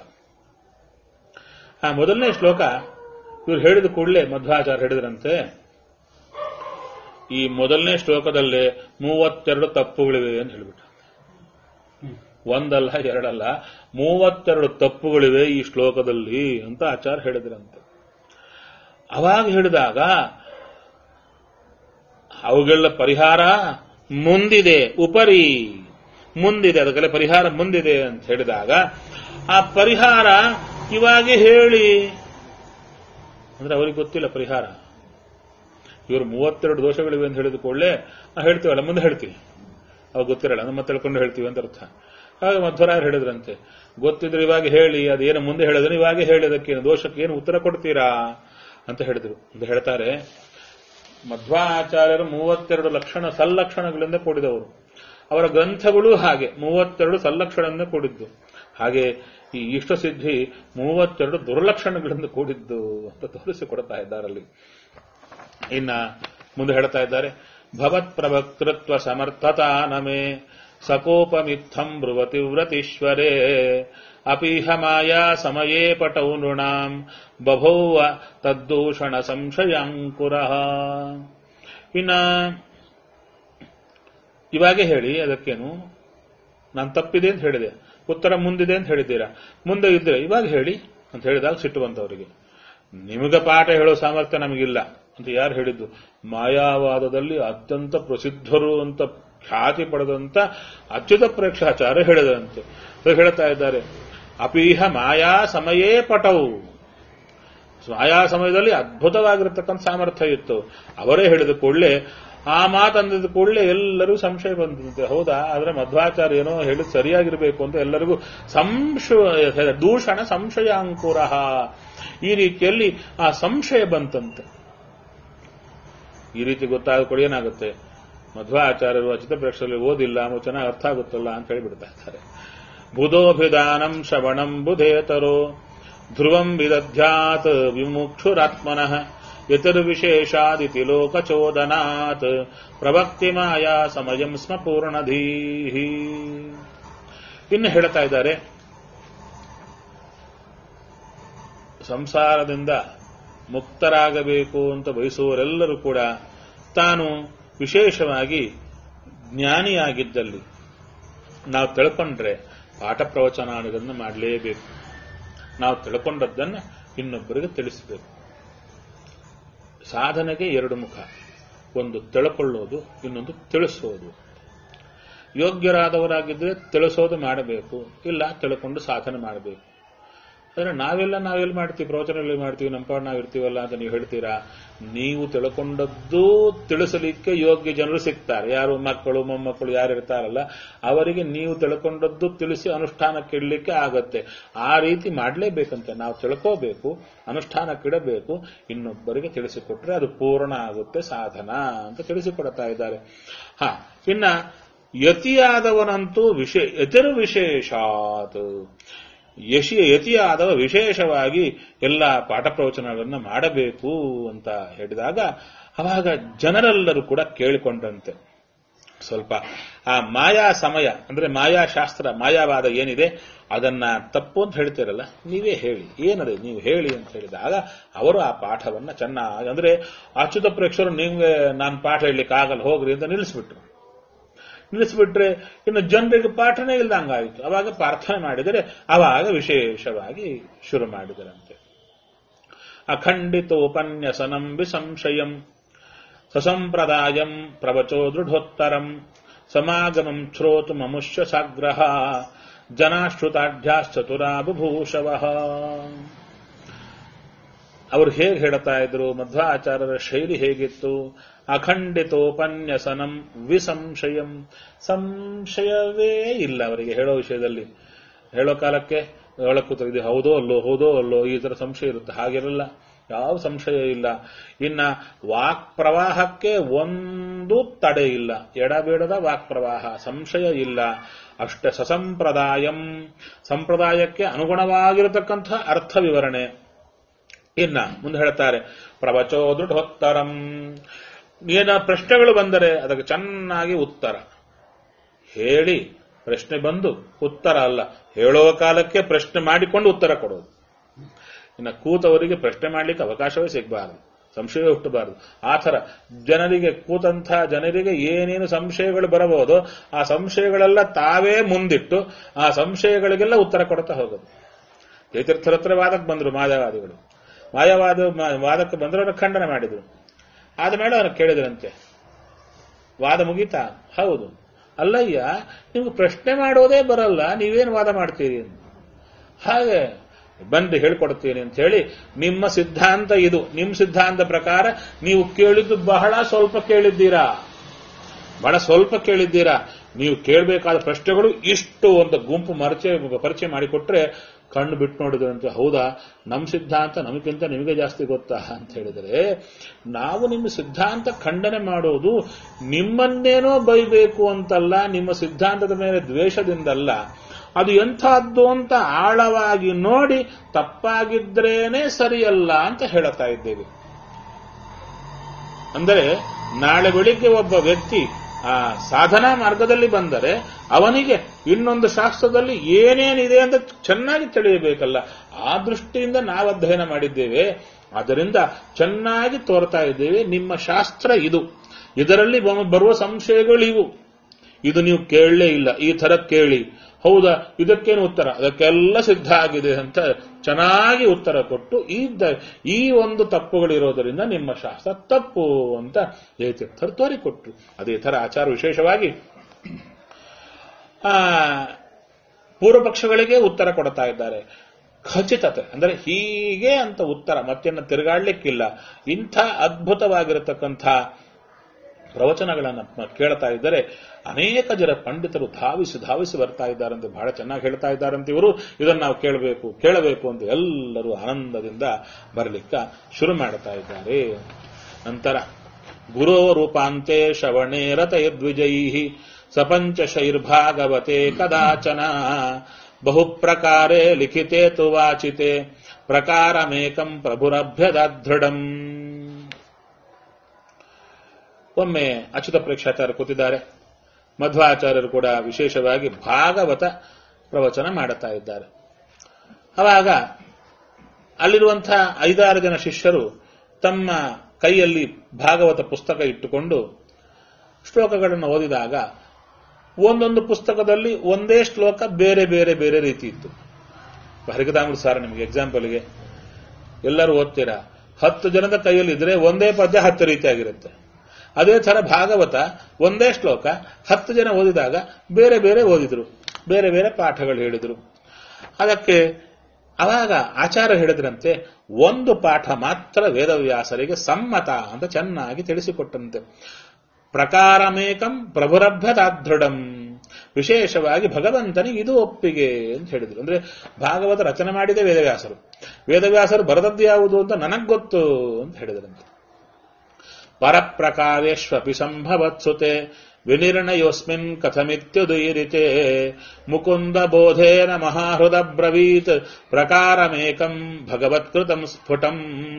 ಆ ಮೊದಲನೇ ಶ್ಲೋಕ ಇವ್ರು ಹೇಳಿದ ಕೂಡಲೇ ಮಧ್ವಾಚಾರ್ಯ ಹೇಳಿದ್ರಂತೆ ಈ ಮೊದಲನೇ ಶ್ಲೋಕದಲ್ಲೇ ಮೂವತ್ತೆರಡು ತಪ್ಪುಗಳಿವೆ ಅಂತ ಹೇಳ್ಬಿಟ್ಟು ಒಂದಲ್ಲ ಎರಡಲ್ಲ ಮೂವತ್ತೆರಡು ತಪ್ಪುಗಳಿವೆ ಈ ಶ್ಲೋಕದಲ್ಲಿ ಅಂತ ಆಚಾರ್ಯ ಹೇಳಿದ್ರಂತೆ ಅವಾಗ ಹೇಳಿದಾಗ ಅವುಗಳ ಪರಿಹಾರ ಮುಂದಿದೆ ಉಪರಿ ಮುಂದಿದೆ ಅದಕ್ಕೆಲ್ಲ ಪರಿಹಾರ ಮುಂದಿದೆ ಅಂತ ಹೇಳಿದಾಗ ಆ ಪರಿಹಾರ ಇವಾಗ ಹೇಳಿ ಅಂದ್ರೆ ಅವ್ರಿಗೆ ಗೊತ್ತಿಲ್ಲ ಪರಿಹಾರ ಇವರು ಮೂವತ್ತೆರಡು ದೋಷಗಳಿವೆ ಅಂತ ಹೇಳಿದ ಕೂಡಲೇ ನಾವು ಹೇಳ್ತೀವಲ್ಲ ಮುಂದೆ ಹೇಳ್ತೀವಿ ಅವಾಗ ಗೊತ್ತಿರಲ್ಲ ನಮ್ಮ ತಿಳ್ಕೊಂಡು ಹೇಳ್ತೀವಿ ಅಂತ ಅರ್ಥ ಹಾಗೆ ಮಧ್ವರಾಯರು ಹೇಳಿದ್ರಂತೆ ಗೊತ್ತಿದ್ರೆ ಇವಾಗ ಹೇಳಿ ಅದೇನು ಮುಂದೆ ಹೇಳಿದ್ರೆ ಇವಾಗ ಹೇಳಿ ಅದಕ್ಕೆ ದೋಷಕ್ಕೆ ಏನು ಉತ್ತರ ಕೊಡ್ತೀರಾ ಅಂತ ಹೇಳಿದ್ರು ಅಂತ ಹೇಳ್ತಾರೆ ಮಧ್ವಾಚಾರ್ಯರು ಮೂವತ್ತೆರಡು ಲಕ್ಷಣ ಸಲ್ಲಕ್ಷಣಗಳಿಂದ ಕೂಡಿದವರು ಅವರ ಗ್ರಂಥಗಳು ಹಾಗೆ ಮೂವತ್ತೆರಡು ಸಲ್ಲಕ್ಷಣದಿಂದ ಕೂಡಿದ್ದು ಹಾಗೆ ಈ ಇಷ್ಟಸಿದ್ಧಿ ಮೂವತ್ತೆರಡು ದುರ್ಲಕ್ಷಣಗಳಿಂದ ಕೂಡಿದ್ದು ಅಂತ ತೋರಿಸಿಕೊಡ್ತಾ ಇದ್ದಾರಲ್ಲಿ ಇನ್ನ ಮುಂದೆ ಹೇಳ್ತಾ ಇದ್ದಾರೆ ಭವತ್ ಪ್ರವಕ್ತೃತ್ವ ಸಮರ್ಥತಾ ನಮೇ ಸಕೋಪಮಿತ್ತಂ ಬ್ರುವತಿ ವ್ರತೀಶ್ವರೇ ಅಪೀಹ ಮಾಯಾ ಸಮಯೇ ಪಟೌ ನೃಣಾಂ ಬಭೌವ ತದ್ದೂಷಣ ಸಂಶಯಾಂಕುರ ಇನ್ನ ಇವಾಗೆ ಹೇಳಿ ಅದಕ್ಕೇನು ನಾನು ತಪ್ಪಿದೆ ಅಂತ ಹೇಳಿದೆ ಉತ್ತರ ಮುಂದಿದೆ ಅಂತ ಹೇಳಿದ್ದೀರಾ ಮುಂದೆ ಇದ್ರೆ ಇವಾಗ ಹೇಳಿ ಅಂತ ಹೇಳಿದಾಗ ಸಿಟ್ಟು ಬಂತವರಿಗೆ ನಿಮಗೆ ಪಾಠ ಹೇಳೋ ಸಾಮರ್ಥ್ಯ ನಮಗಿಲ್ಲ ಅಂತ ಯಾರು ಹೇಳಿದ್ದು ಮಾಯಾವಾದದಲ್ಲಿ ಅತ್ಯಂತ ಪ್ರಸಿದ್ಧರು ಅಂತ ಖ್ಯಾತಿ ಪಡೆದಂತ ಅಚ್ಯುತ ಪ್ರೇಕ್ಷಾಚಾರ್ಯ ಹೇಳಿದಂತೆ ಅದು ಹೇಳ್ತಾ ಇದ್ದಾರೆ ಅಪೀಹ ಮಾಯಾ ಸಮಯೇ ಪಟವು ಮಾಯಾ ಸಮಯದಲ್ಲಿ ಅದ್ಭುತವಾಗಿರತಕ್ಕಂಥ ಸಾಮರ್ಥ್ಯ ಇತ್ತು ಅವರೇ ಹೇಳಿದ ಕೂಡಲೇ ಆ ಮಾತಂದಿದ ಕೂಡಲೇ ಎಲ್ಲರಿಗೂ ಸಂಶಯ ಬಂದಂತೆ ಹೌದಾ ಆದ್ರೆ ಮಧ್ವಾಚಾರ್ಯ ಏನೋ ಹೇಳಿದ್ ಸರಿಯಾಗಿರ್ಬೇಕು ಅಂತ ಎಲ್ಲರಿಗೂ ಸಂಶಯ ದೂಷಣ ಸಂಶಯ ಅಂಕುರ ಈ ರೀತಿಯಲ್ಲಿ ಆ ಸಂಶಯ ಬಂತಂತೆ ಈ ರೀತಿ ಗೊತ್ತಾದ ಕೂಡ ಏನಾಗುತ್ತೆ ಮಧ್ವಾಚಾರ್ಯರು ಅಚಿತ ಪ್ರೇಕ್ಷರಲ್ಲಿ ಓದಿಲ್ಲ ನಮಗೆ ಚೆನ್ನಾಗಿ ಅರ್ಥ ಆಗುತ್ತಲ್ಲ ಅಂತ ಹೇಳಿಬಿಡ್ತಾ ಇದ್ದಾರೆ ಬುಧೋಭಿಧಾನಂ ಶ್ರವಣಂ ಬುಧೇತರೋ ಧ್ರುವಂ ವಿದಧ್ಯಾತ್ ವಿಮುಕ್ಷುರಾತ್ಮನಃ ಯತಿರ್ವಿಶೇಷಾದಿತಿ ಲೋಕಚೋದನಾತ್ ಪ್ರವಕ್ತಿ ಮಾಯಾ ಸಮಯಂ ಸ್ಮ ಪೂರ್ಣಧೀಹಿ ಇನ್ನು ಹೇಳ್ತಾ ಇದ್ದಾರೆ ಸಂಸಾರದಿಂದ ಮುಕ್ತರಾಗಬೇಕು ಅಂತ ಬಯಸುವವರೆಲ್ಲರೂ ಕೂಡ ತಾನು ವಿಶೇಷವಾಗಿ ಜ್ಞಾನಿಯಾಗಿದ್ದಲ್ಲಿ ನಾವು ತಿಳ್ಕೊಂಡ್ರೆ ಪಾಠ ಪ್ರವಚನಾದಿಗಳನ್ನು ಮಾಡಲೇಬೇಕು ನಾವು ತಿಳ್ಕೊಂಡದ್ದನ್ನು ಇನ್ನೊಬ್ಬರಿಗೆ ತಿಳಿಸಬೇಕು ಸಾಧನೆಗೆ ಎರಡು ಮುಖ ಒಂದು ತಿಳ್ಕೊಳ್ಳೋದು ಇನ್ನೊಂದು ತಿಳಿಸೋದು ಯೋಗ್ಯರಾದವರಾಗಿದ್ದರೆ ತಿಳಿಸೋದು ಮಾಡಬೇಕು ಇಲ್ಲ ತಿಳ್ಕೊಂಡು ಸಾಧನೆ ಮಾಡಬೇಕು ಅಂದ್ರೆ ನಾವೆಲ್ಲ ನಾವೆಲ್ಲಿ ಮಾಡ್ತೀವಿ ಪ್ರವಚನದಲ್ಲಿ ಮಾಡ್ತೀವಿ ನಮ್ಮ ಪಾಡ್ ನಾವು ಇರ್ತೀವಲ್ಲ ಅಂತ ನೀವು ಹೇಳ್ತೀರಾ ನೀವು ತಿಳ್ಕೊಂಡದ್ದು ತಿಳಿಸಲಿಕ್ಕೆ ಯೋಗ್ಯ ಜನರು ಸಿಗ್ತಾರೆ ಯಾರು ಮಕ್ಕಳು ಮೊಮ್ಮಕ್ಕಳು ಯಾರು ಇರ್ತಾರಲ್ಲ ಅವರಿಗೆ ನೀವು ತಿಳ್ಕೊಂಡದ್ದು ತಿಳಿಸಿ ಅನುಷ್ಠಾನಕ್ಕೆ ಇಡಲಿಕ್ಕೆ ಆಗತ್ತೆ ಆ ರೀತಿ ಮಾಡಲೇಬೇಕಂತೆ ನಾವು ತಿಳ್ಕೋಬೇಕು ಅನುಷ್ಠಾನಕ್ಕಿಡಬೇಕು ಇನ್ನೊಬ್ಬರಿಗೆ ತಿಳಿಸಿಕೊಟ್ರೆ ಅದು ಪೂರ್ಣ ಆಗುತ್ತೆ ಸಾಧನ ಅಂತ ತಿಳಿಸಿಕೊಡ್ತಾ ಇದ್ದಾರೆ ಹಾ ಇನ್ನ ಯತಿಯಾದವನಂತೂ ವಿಶೇ ಯತಿರು ವಿಶೇಷಾತ್ ಯಶಿ ಯತಿಯಾದವ ವಿಶೇಷವಾಗಿ ಎಲ್ಲ ಪಾಠ ಪ್ರವಚನಗಳನ್ನು ಮಾಡಬೇಕು ಅಂತ ಹೇಳಿದಾಗ ಅವಾಗ ಜನರೆಲ್ಲರೂ ಕೂಡ ಕೇಳಿಕೊಂಡಂತೆ ಸ್ವಲ್ಪ ಆ ಮಾಯಾ ಸಮಯ ಅಂದ್ರೆ ಮಾಯಾಶಾಸ್ತ್ರ ಮಾಯಾವಾದ ಏನಿದೆ ಅದನ್ನ ತಪ್ಪು ಅಂತ ಹೇಳ್ತೀರಲ್ಲ ನೀವೇ ಹೇಳಿ ಏನದೆ ನೀವು ಹೇಳಿ ಅಂತ ಹೇಳಿದಾಗ ಅವರು ಆ ಪಾಠವನ್ನ ಚೆನ್ನಾಗಿ ಅಂದ್ರೆ ಅಚ್ಯುತ ಪ್ರೇಕ್ಷರು ನಿಮ್ಗೆ ನಾನು ಪಾಠ ಹೇಳಲಿಕ್ಕೆ ಆಗಲ್ಲ ಹೋಗ್ರಿ ಅಂತ ನಿಲ್ಲಿಸ್ಬಿಟ್ರು ನಿಲ್ಲಿಸ್ಬಿಟ್ರೆ ಇನ್ನು ಜನರಿಗೆ ಪಾಠನೇ ಇಲ್ದಂಗಾಯಿತು ಅವಾಗ ಪ್ರಾರ್ಥನೆ ಮಾಡಿದರೆ ಅವಾಗ ವಿಶೇಷವಾಗಿ ಶುರು ಮಾಡಿದರಂತೆ ಅಖಂಡಿತೋಪನ್ಯಸನಂ ವಿಸಂಶಯಂ ಸಸಂಪ್ರದಾಯಂ ಪ್ರವಚೋ ದೃಢೋತ್ತರಂ ಸಮಾಗಮಂ ಶ್ರೋತು ಮಮುಷ್ಯ ಸಾಗ್ರಹ ಜನಾಶ್ರುತಾಢ್ಯಾಶ್ಚತುರಾ ಬುಭೂಷವ ಅವರು ಹೇಗೆ ಹೇಳ್ತಾ ಇದ್ರು ಮಧ್ವಾಚಾರ್ಯರ ಶೈಲಿ ಹೇಗಿತ್ತು ಅಖಂಡಿತೋಪನ್ಯಸನಂ ವಿಸಂಶಯಂ ಸಂಶಯವೇ ಇಲ್ಲ ಅವರಿಗೆ ಹೇಳೋ ವಿಷಯದಲ್ಲಿ ಹೇಳೋ ಕಾಲಕ್ಕೆ ಹೇಳಕ್ ಕೂತಿದೆ ಹೌದೋ ಅಲ್ಲೋ ಹೌದೋ ಅಲ್ಲೋ ಈ ತರ ಸಂಶಯ ಇರುತ್ತೆ ಹಾಗಿರಲ್ಲ ಯಾವ ಸಂಶಯ ಇಲ್ಲ ಇನ್ನ ವಾಕ್ ಪ್ರವಾಹಕ್ಕೆ ಒಂದು ತಡೆ ಇಲ್ಲ ಎಡಬೇಡದ ವಾಕ್ ಪ್ರವಾಹ ಸಂಶಯ ಇಲ್ಲ ಅಷ್ಟೇ ಸಸಂಪ್ರದಾಯಂ ಸಂಪ್ರದಾಯಕ್ಕೆ ಅನುಗುಣವಾಗಿರತಕ್ಕಂಥ ಅರ್ಥ ವಿವರಣೆ ಇನ್ನ ಮುಂದೆ ಹೇಳ್ತಾರೆ ಪ್ರವಚೋ ದೃಢೋತ್ತರಂ ಏನ ಪ್ರಶ್ನೆಗಳು ಬಂದರೆ ಅದಕ್ಕೆ ಚೆನ್ನಾಗಿ ಉತ್ತರ ಹೇಳಿ ಪ್ರಶ್ನೆ ಬಂದು ಉತ್ತರ ಅಲ್ಲ ಹೇಳೋ ಕಾಲಕ್ಕೆ ಪ್ರಶ್ನೆ ಮಾಡಿಕೊಂಡು ಉತ್ತರ ಕೊಡೋದು ಇನ್ನು ಕೂತವರಿಗೆ ಪ್ರಶ್ನೆ ಮಾಡಲಿಕ್ಕೆ ಅವಕಾಶವೇ ಸಿಗಬಾರದು ಸಂಶಯ ಹುಟ್ಟಬಾರದು ಆ ಥರ ಜನರಿಗೆ ಕೂತಂಥ ಜನರಿಗೆ ಏನೇನು ಸಂಶಯಗಳು ಬರಬಹುದು ಆ ಸಂಶಯಗಳೆಲ್ಲ ತಾವೇ ಮುಂದಿಟ್ಟು ಆ ಸಂಶಯಗಳಿಗೆಲ್ಲ ಉತ್ತರ ಕೊಡ್ತಾ ಹೋಗೋದು ಜಯತೀರ್ಥರ ಹತ್ರ ವಾದಕ್ಕೆ ಬಂದರು ಮಾಯಾವಾದಿಗಳು ಮಾಯಾವಾದ ವಾದಕ್ಕೆ ಬಂದರವರ ಖಂಡನೆ ಮಾಡಿದರು ಆದ ಮೇಲೆ ಅವನು ಕೇಳಿದ್ರಂತೆ ವಾದ ಮುಗೀತಾ ಹೌದು ಅಲ್ಲಯ್ಯ ನಿಮ್ಗೆ ಪ್ರಶ್ನೆ ಮಾಡೋದೇ ಬರಲ್ಲ ನೀವೇನು ವಾದ ಮಾಡ್ತೀರಿ ಹಾಗೆ ಬನ್ನಿ ಹೇಳ್ಕೊಡ್ತೀನಿ ಅಂತ ಹೇಳಿ ನಿಮ್ಮ ಸಿದ್ಧಾಂತ ಇದು ನಿಮ್ಮ ಸಿದ್ಧಾಂತ ಪ್ರಕಾರ ನೀವು ಕೇಳಿದ್ದು ಬಹಳ ಸ್ವಲ್ಪ ಕೇಳಿದ್ದೀರಾ ಬಹಳ ಸ್ವಲ್ಪ ಕೇಳಿದ್ದೀರಾ ನೀವು ಕೇಳಬೇಕಾದ ಪ್ರಶ್ನೆಗಳು ಇಷ್ಟು ಅಂತ ಗುಂಪು ಮರಚೆ ಪರಿಚಯ ಮಾಡಿಕೊಟ್ರೆ ಕಣ್ಣು ಬಿಟ್ಟು ನೋಡಿದ್ರಂತೆ ಹೌದಾ ನಮ್ಮ ಸಿದ್ಧಾಂತ ನಮಗಿಂತ ನಿಮಗೆ ಜಾಸ್ತಿ ಗೊತ್ತಾ ಅಂತ ಹೇಳಿದರೆ ನಾವು ನಿಮ್ಮ ಸಿದ್ಧಾಂತ ಖಂಡನೆ ಮಾಡೋದು ನಿಮ್ಮನ್ನೇನೋ ಬೈಬೇಕು ಅಂತಲ್ಲ ನಿಮ್ಮ ಸಿದ್ಧಾಂತದ ಮೇಲೆ ದ್ವೇಷದಿಂದಲ್ಲ ಅದು ಎಂಥದ್ದು ಅಂತ ಆಳವಾಗಿ ನೋಡಿ ತಪ್ಪಾಗಿದ್ರೇನೆ ಸರಿಯಲ್ಲ ಅಂತ ಹೇಳುತ್ತಾ ಇದ್ದೇವೆ ಅಂದರೆ ನಾಳೆ ಬೆಳಿಗ್ಗೆ ಒಬ್ಬ ವ್ಯಕ್ತಿ ಆ ಸಾಧನಾ ಮಾರ್ಗದಲ್ಲಿ ಬಂದರೆ ಅವನಿಗೆ ಇನ್ನೊಂದು ಶಾಸ್ತ್ರದಲ್ಲಿ ಏನೇನಿದೆ ಅಂತ ಚೆನ್ನಾಗಿ ತಿಳಿಯಬೇಕಲ್ಲ ಆ ದೃಷ್ಟಿಯಿಂದ ನಾವು ಅಧ್ಯಯನ ಮಾಡಿದ್ದೇವೆ ಅದರಿಂದ ಚೆನ್ನಾಗಿ ತೋರ್ತಾ ಇದ್ದೇವೆ ನಿಮ್ಮ ಶಾಸ್ತ್ರ ಇದು ಇದರಲ್ಲಿ ಬರುವ ಸಂಶಯಗಳು ಇವು ಇದು ನೀವು ಕೇಳಲೇ ಇಲ್ಲ ಈ ತರ ಕೇಳಿ ಹೌದಾ ಇದಕ್ಕೇನು ಉತ್ತರ ಅದಕ್ಕೆಲ್ಲ ಸಿದ್ಧ ಆಗಿದೆ ಅಂತ ಚೆನ್ನಾಗಿ ಉತ್ತರ ಕೊಟ್ಟು ಈ ಈ ಒಂದು ತಪ್ಪುಗಳಿರೋದರಿಂದ ನಿಮ್ಮ ಶಾಸ್ತ್ರ ತಪ್ಪು ಅಂತ ಜಯತೀರ್ಥರು ತೋರಿಕೊಟ್ರು ಅದೇ ತರ ಆಚಾರ ವಿಶೇಷವಾಗಿ ಆ ಪೂರ್ವ ಪಕ್ಷಗಳಿಗೆ ಉತ್ತರ ಕೊಡ್ತಾ ಇದ್ದಾರೆ ಖಚಿತತೆ ಅಂದರೆ ಹೀಗೆ ಅಂತ ಉತ್ತರ ಮತ್ತೇನು ತಿರುಗಾಡ್ಲಿಕ್ಕಿಲ್ಲ ಇಂಥ ಅದ್ಭುತವಾಗಿರತಕ್ಕಂಥ ಪ್ರವಚನಗಳನ್ನು ಕೇಳ್ತಾ ಇದ್ದರೆ ಅನೇಕ ಜನ ಪಂಡಿತರು ಧಾವಿಸಿ ಧಾವಿಸಿ ಬರ್ತಾ ಇದ್ದಾರೆ ಅಂತ ಬಹಳ ಚೆನ್ನಾಗಿ ಹೇಳ್ತಾ ಇದ್ದಾರಂತೆ ಇವರು ಇದನ್ನು ನಾವು ಕೇಳಬೇಕು ಕೇಳಬೇಕು ಅಂತ ಎಲ್ಲರೂ ಆನಂದದಿಂದ ಬರಲಿಕ್ಕ ಶುರು ಮಾಡ್ತಾ ಇದ್ದಾರೆ ನಂತರ ಗುರೋ ರೂಪಾಂತೆ ಶ್ರವಣೇ ರಥಯದ್ವಿಜೈ ಸಪಂಚಶೈರ್ಭಾಗವತೆ ಕದಾಚನ ಬಹುಪ್ರಕಾರೇ ಲಿಖಿತೆ ತು ವಾಚಿತೆ ಪ್ರಕಾರಮೇಕಂ ಪ್ರಭುರಭ್ಯದೃಢಂ ಒಮ್ಮೆ ಅಚ್ಯುತ ಪ್ರೇಕ್ಷಾಚಾರ್ಯ ಕೂತಿದ್ದಾರೆ ಮಧ್ವಾಚಾರ್ಯರು ಕೂಡ ವಿಶೇಷವಾಗಿ ಭಾಗವತ ಪ್ರವಚನ ಮಾಡುತ್ತಾ ಇದ್ದಾರೆ ಅವಾಗ ಅಲ್ಲಿರುವಂತಹ ಐದಾರು ಜನ ಶಿಷ್ಯರು ತಮ್ಮ ಕೈಯಲ್ಲಿ ಭಾಗವತ ಪುಸ್ತಕ ಇಟ್ಟುಕೊಂಡು ಶ್ಲೋಕಗಳನ್ನು ಓದಿದಾಗ ಒಂದೊಂದು ಪುಸ್ತಕದಲ್ಲಿ ಒಂದೇ ಶ್ಲೋಕ ಬೇರೆ ಬೇರೆ ಬೇರೆ ರೀತಿ ಇತ್ತು ಹರಿಕದಾಮೃತ ಸಾರ ನಿಮಗೆ ಎಕ್ಸಾಂಪಲ್ಗೆ ಎಲ್ಲರೂ ಓದ್ತೀರಾ ಹತ್ತು ಜನದ ಕೈಯಲ್ಲಿ ಇದ್ರೆ ಒಂದೇ ಪದ್ಯ ಹತ್ತು ರೀತಿಯಾಗಿರುತ್ತೆ ಅದೇ ತರ ಭಾಗವತ ಒಂದೇ ಶ್ಲೋಕ ಹತ್ತು ಜನ ಓದಿದಾಗ ಬೇರೆ ಬೇರೆ ಓದಿದ್ರು ಬೇರೆ ಬೇರೆ ಪಾಠಗಳು ಹೇಳಿದ್ರು ಅದಕ್ಕೆ ಅವಾಗ ಆಚಾರ ಹೇಳಿದ್ರಂತೆ ಒಂದು ಪಾಠ ಮಾತ್ರ ವೇದವ್ಯಾಸರಿಗೆ ಸಮ್ಮತ ಅಂತ ಚೆನ್ನಾಗಿ ತಿಳಿಸಿಕೊಟ್ಟಂತೆ ಪ್ರಕಾರಮೇಕಂ ಪ್ರಭುರಭ್ಯದಾದೃಢಂ ವಿಶೇಷವಾಗಿ ಭಗವಂತನಿಗೆ ಇದು ಒಪ್ಪಿಗೆ ಅಂತ ಹೇಳಿದ್ರು ಅಂದ್ರೆ ಭಾಗವತ ರಚನೆ ಮಾಡಿದೆ ವೇದವ್ಯಾಸರು ವೇದವ್ಯಾಸರು ಬರದದ್ದು ಯಾವುದು ಅಂತ ನನಗ್ ಗೊತ್ತು ಅಂತ ಹೇಳಿದ್ರಂತೆ ಪರಪ್ರಕಾರೇಷ್ವಪಿ ಸಂಭವತ್ಸುತೆ ವಿನಿರ್ಣಯೋಸ್ಮಿನ್ ಕಥಮಿತ್ಯುದೀರಿತೆ ಮುಕುಂದ ಬೋಧೇನ ಮಹಾಹೃದ ಬ್ರವೀತ್ ಪ್ರಕಾರಮೇಕಂ ಭಗವತ್ಕೃತಂ ಸ್ಫುಟಂ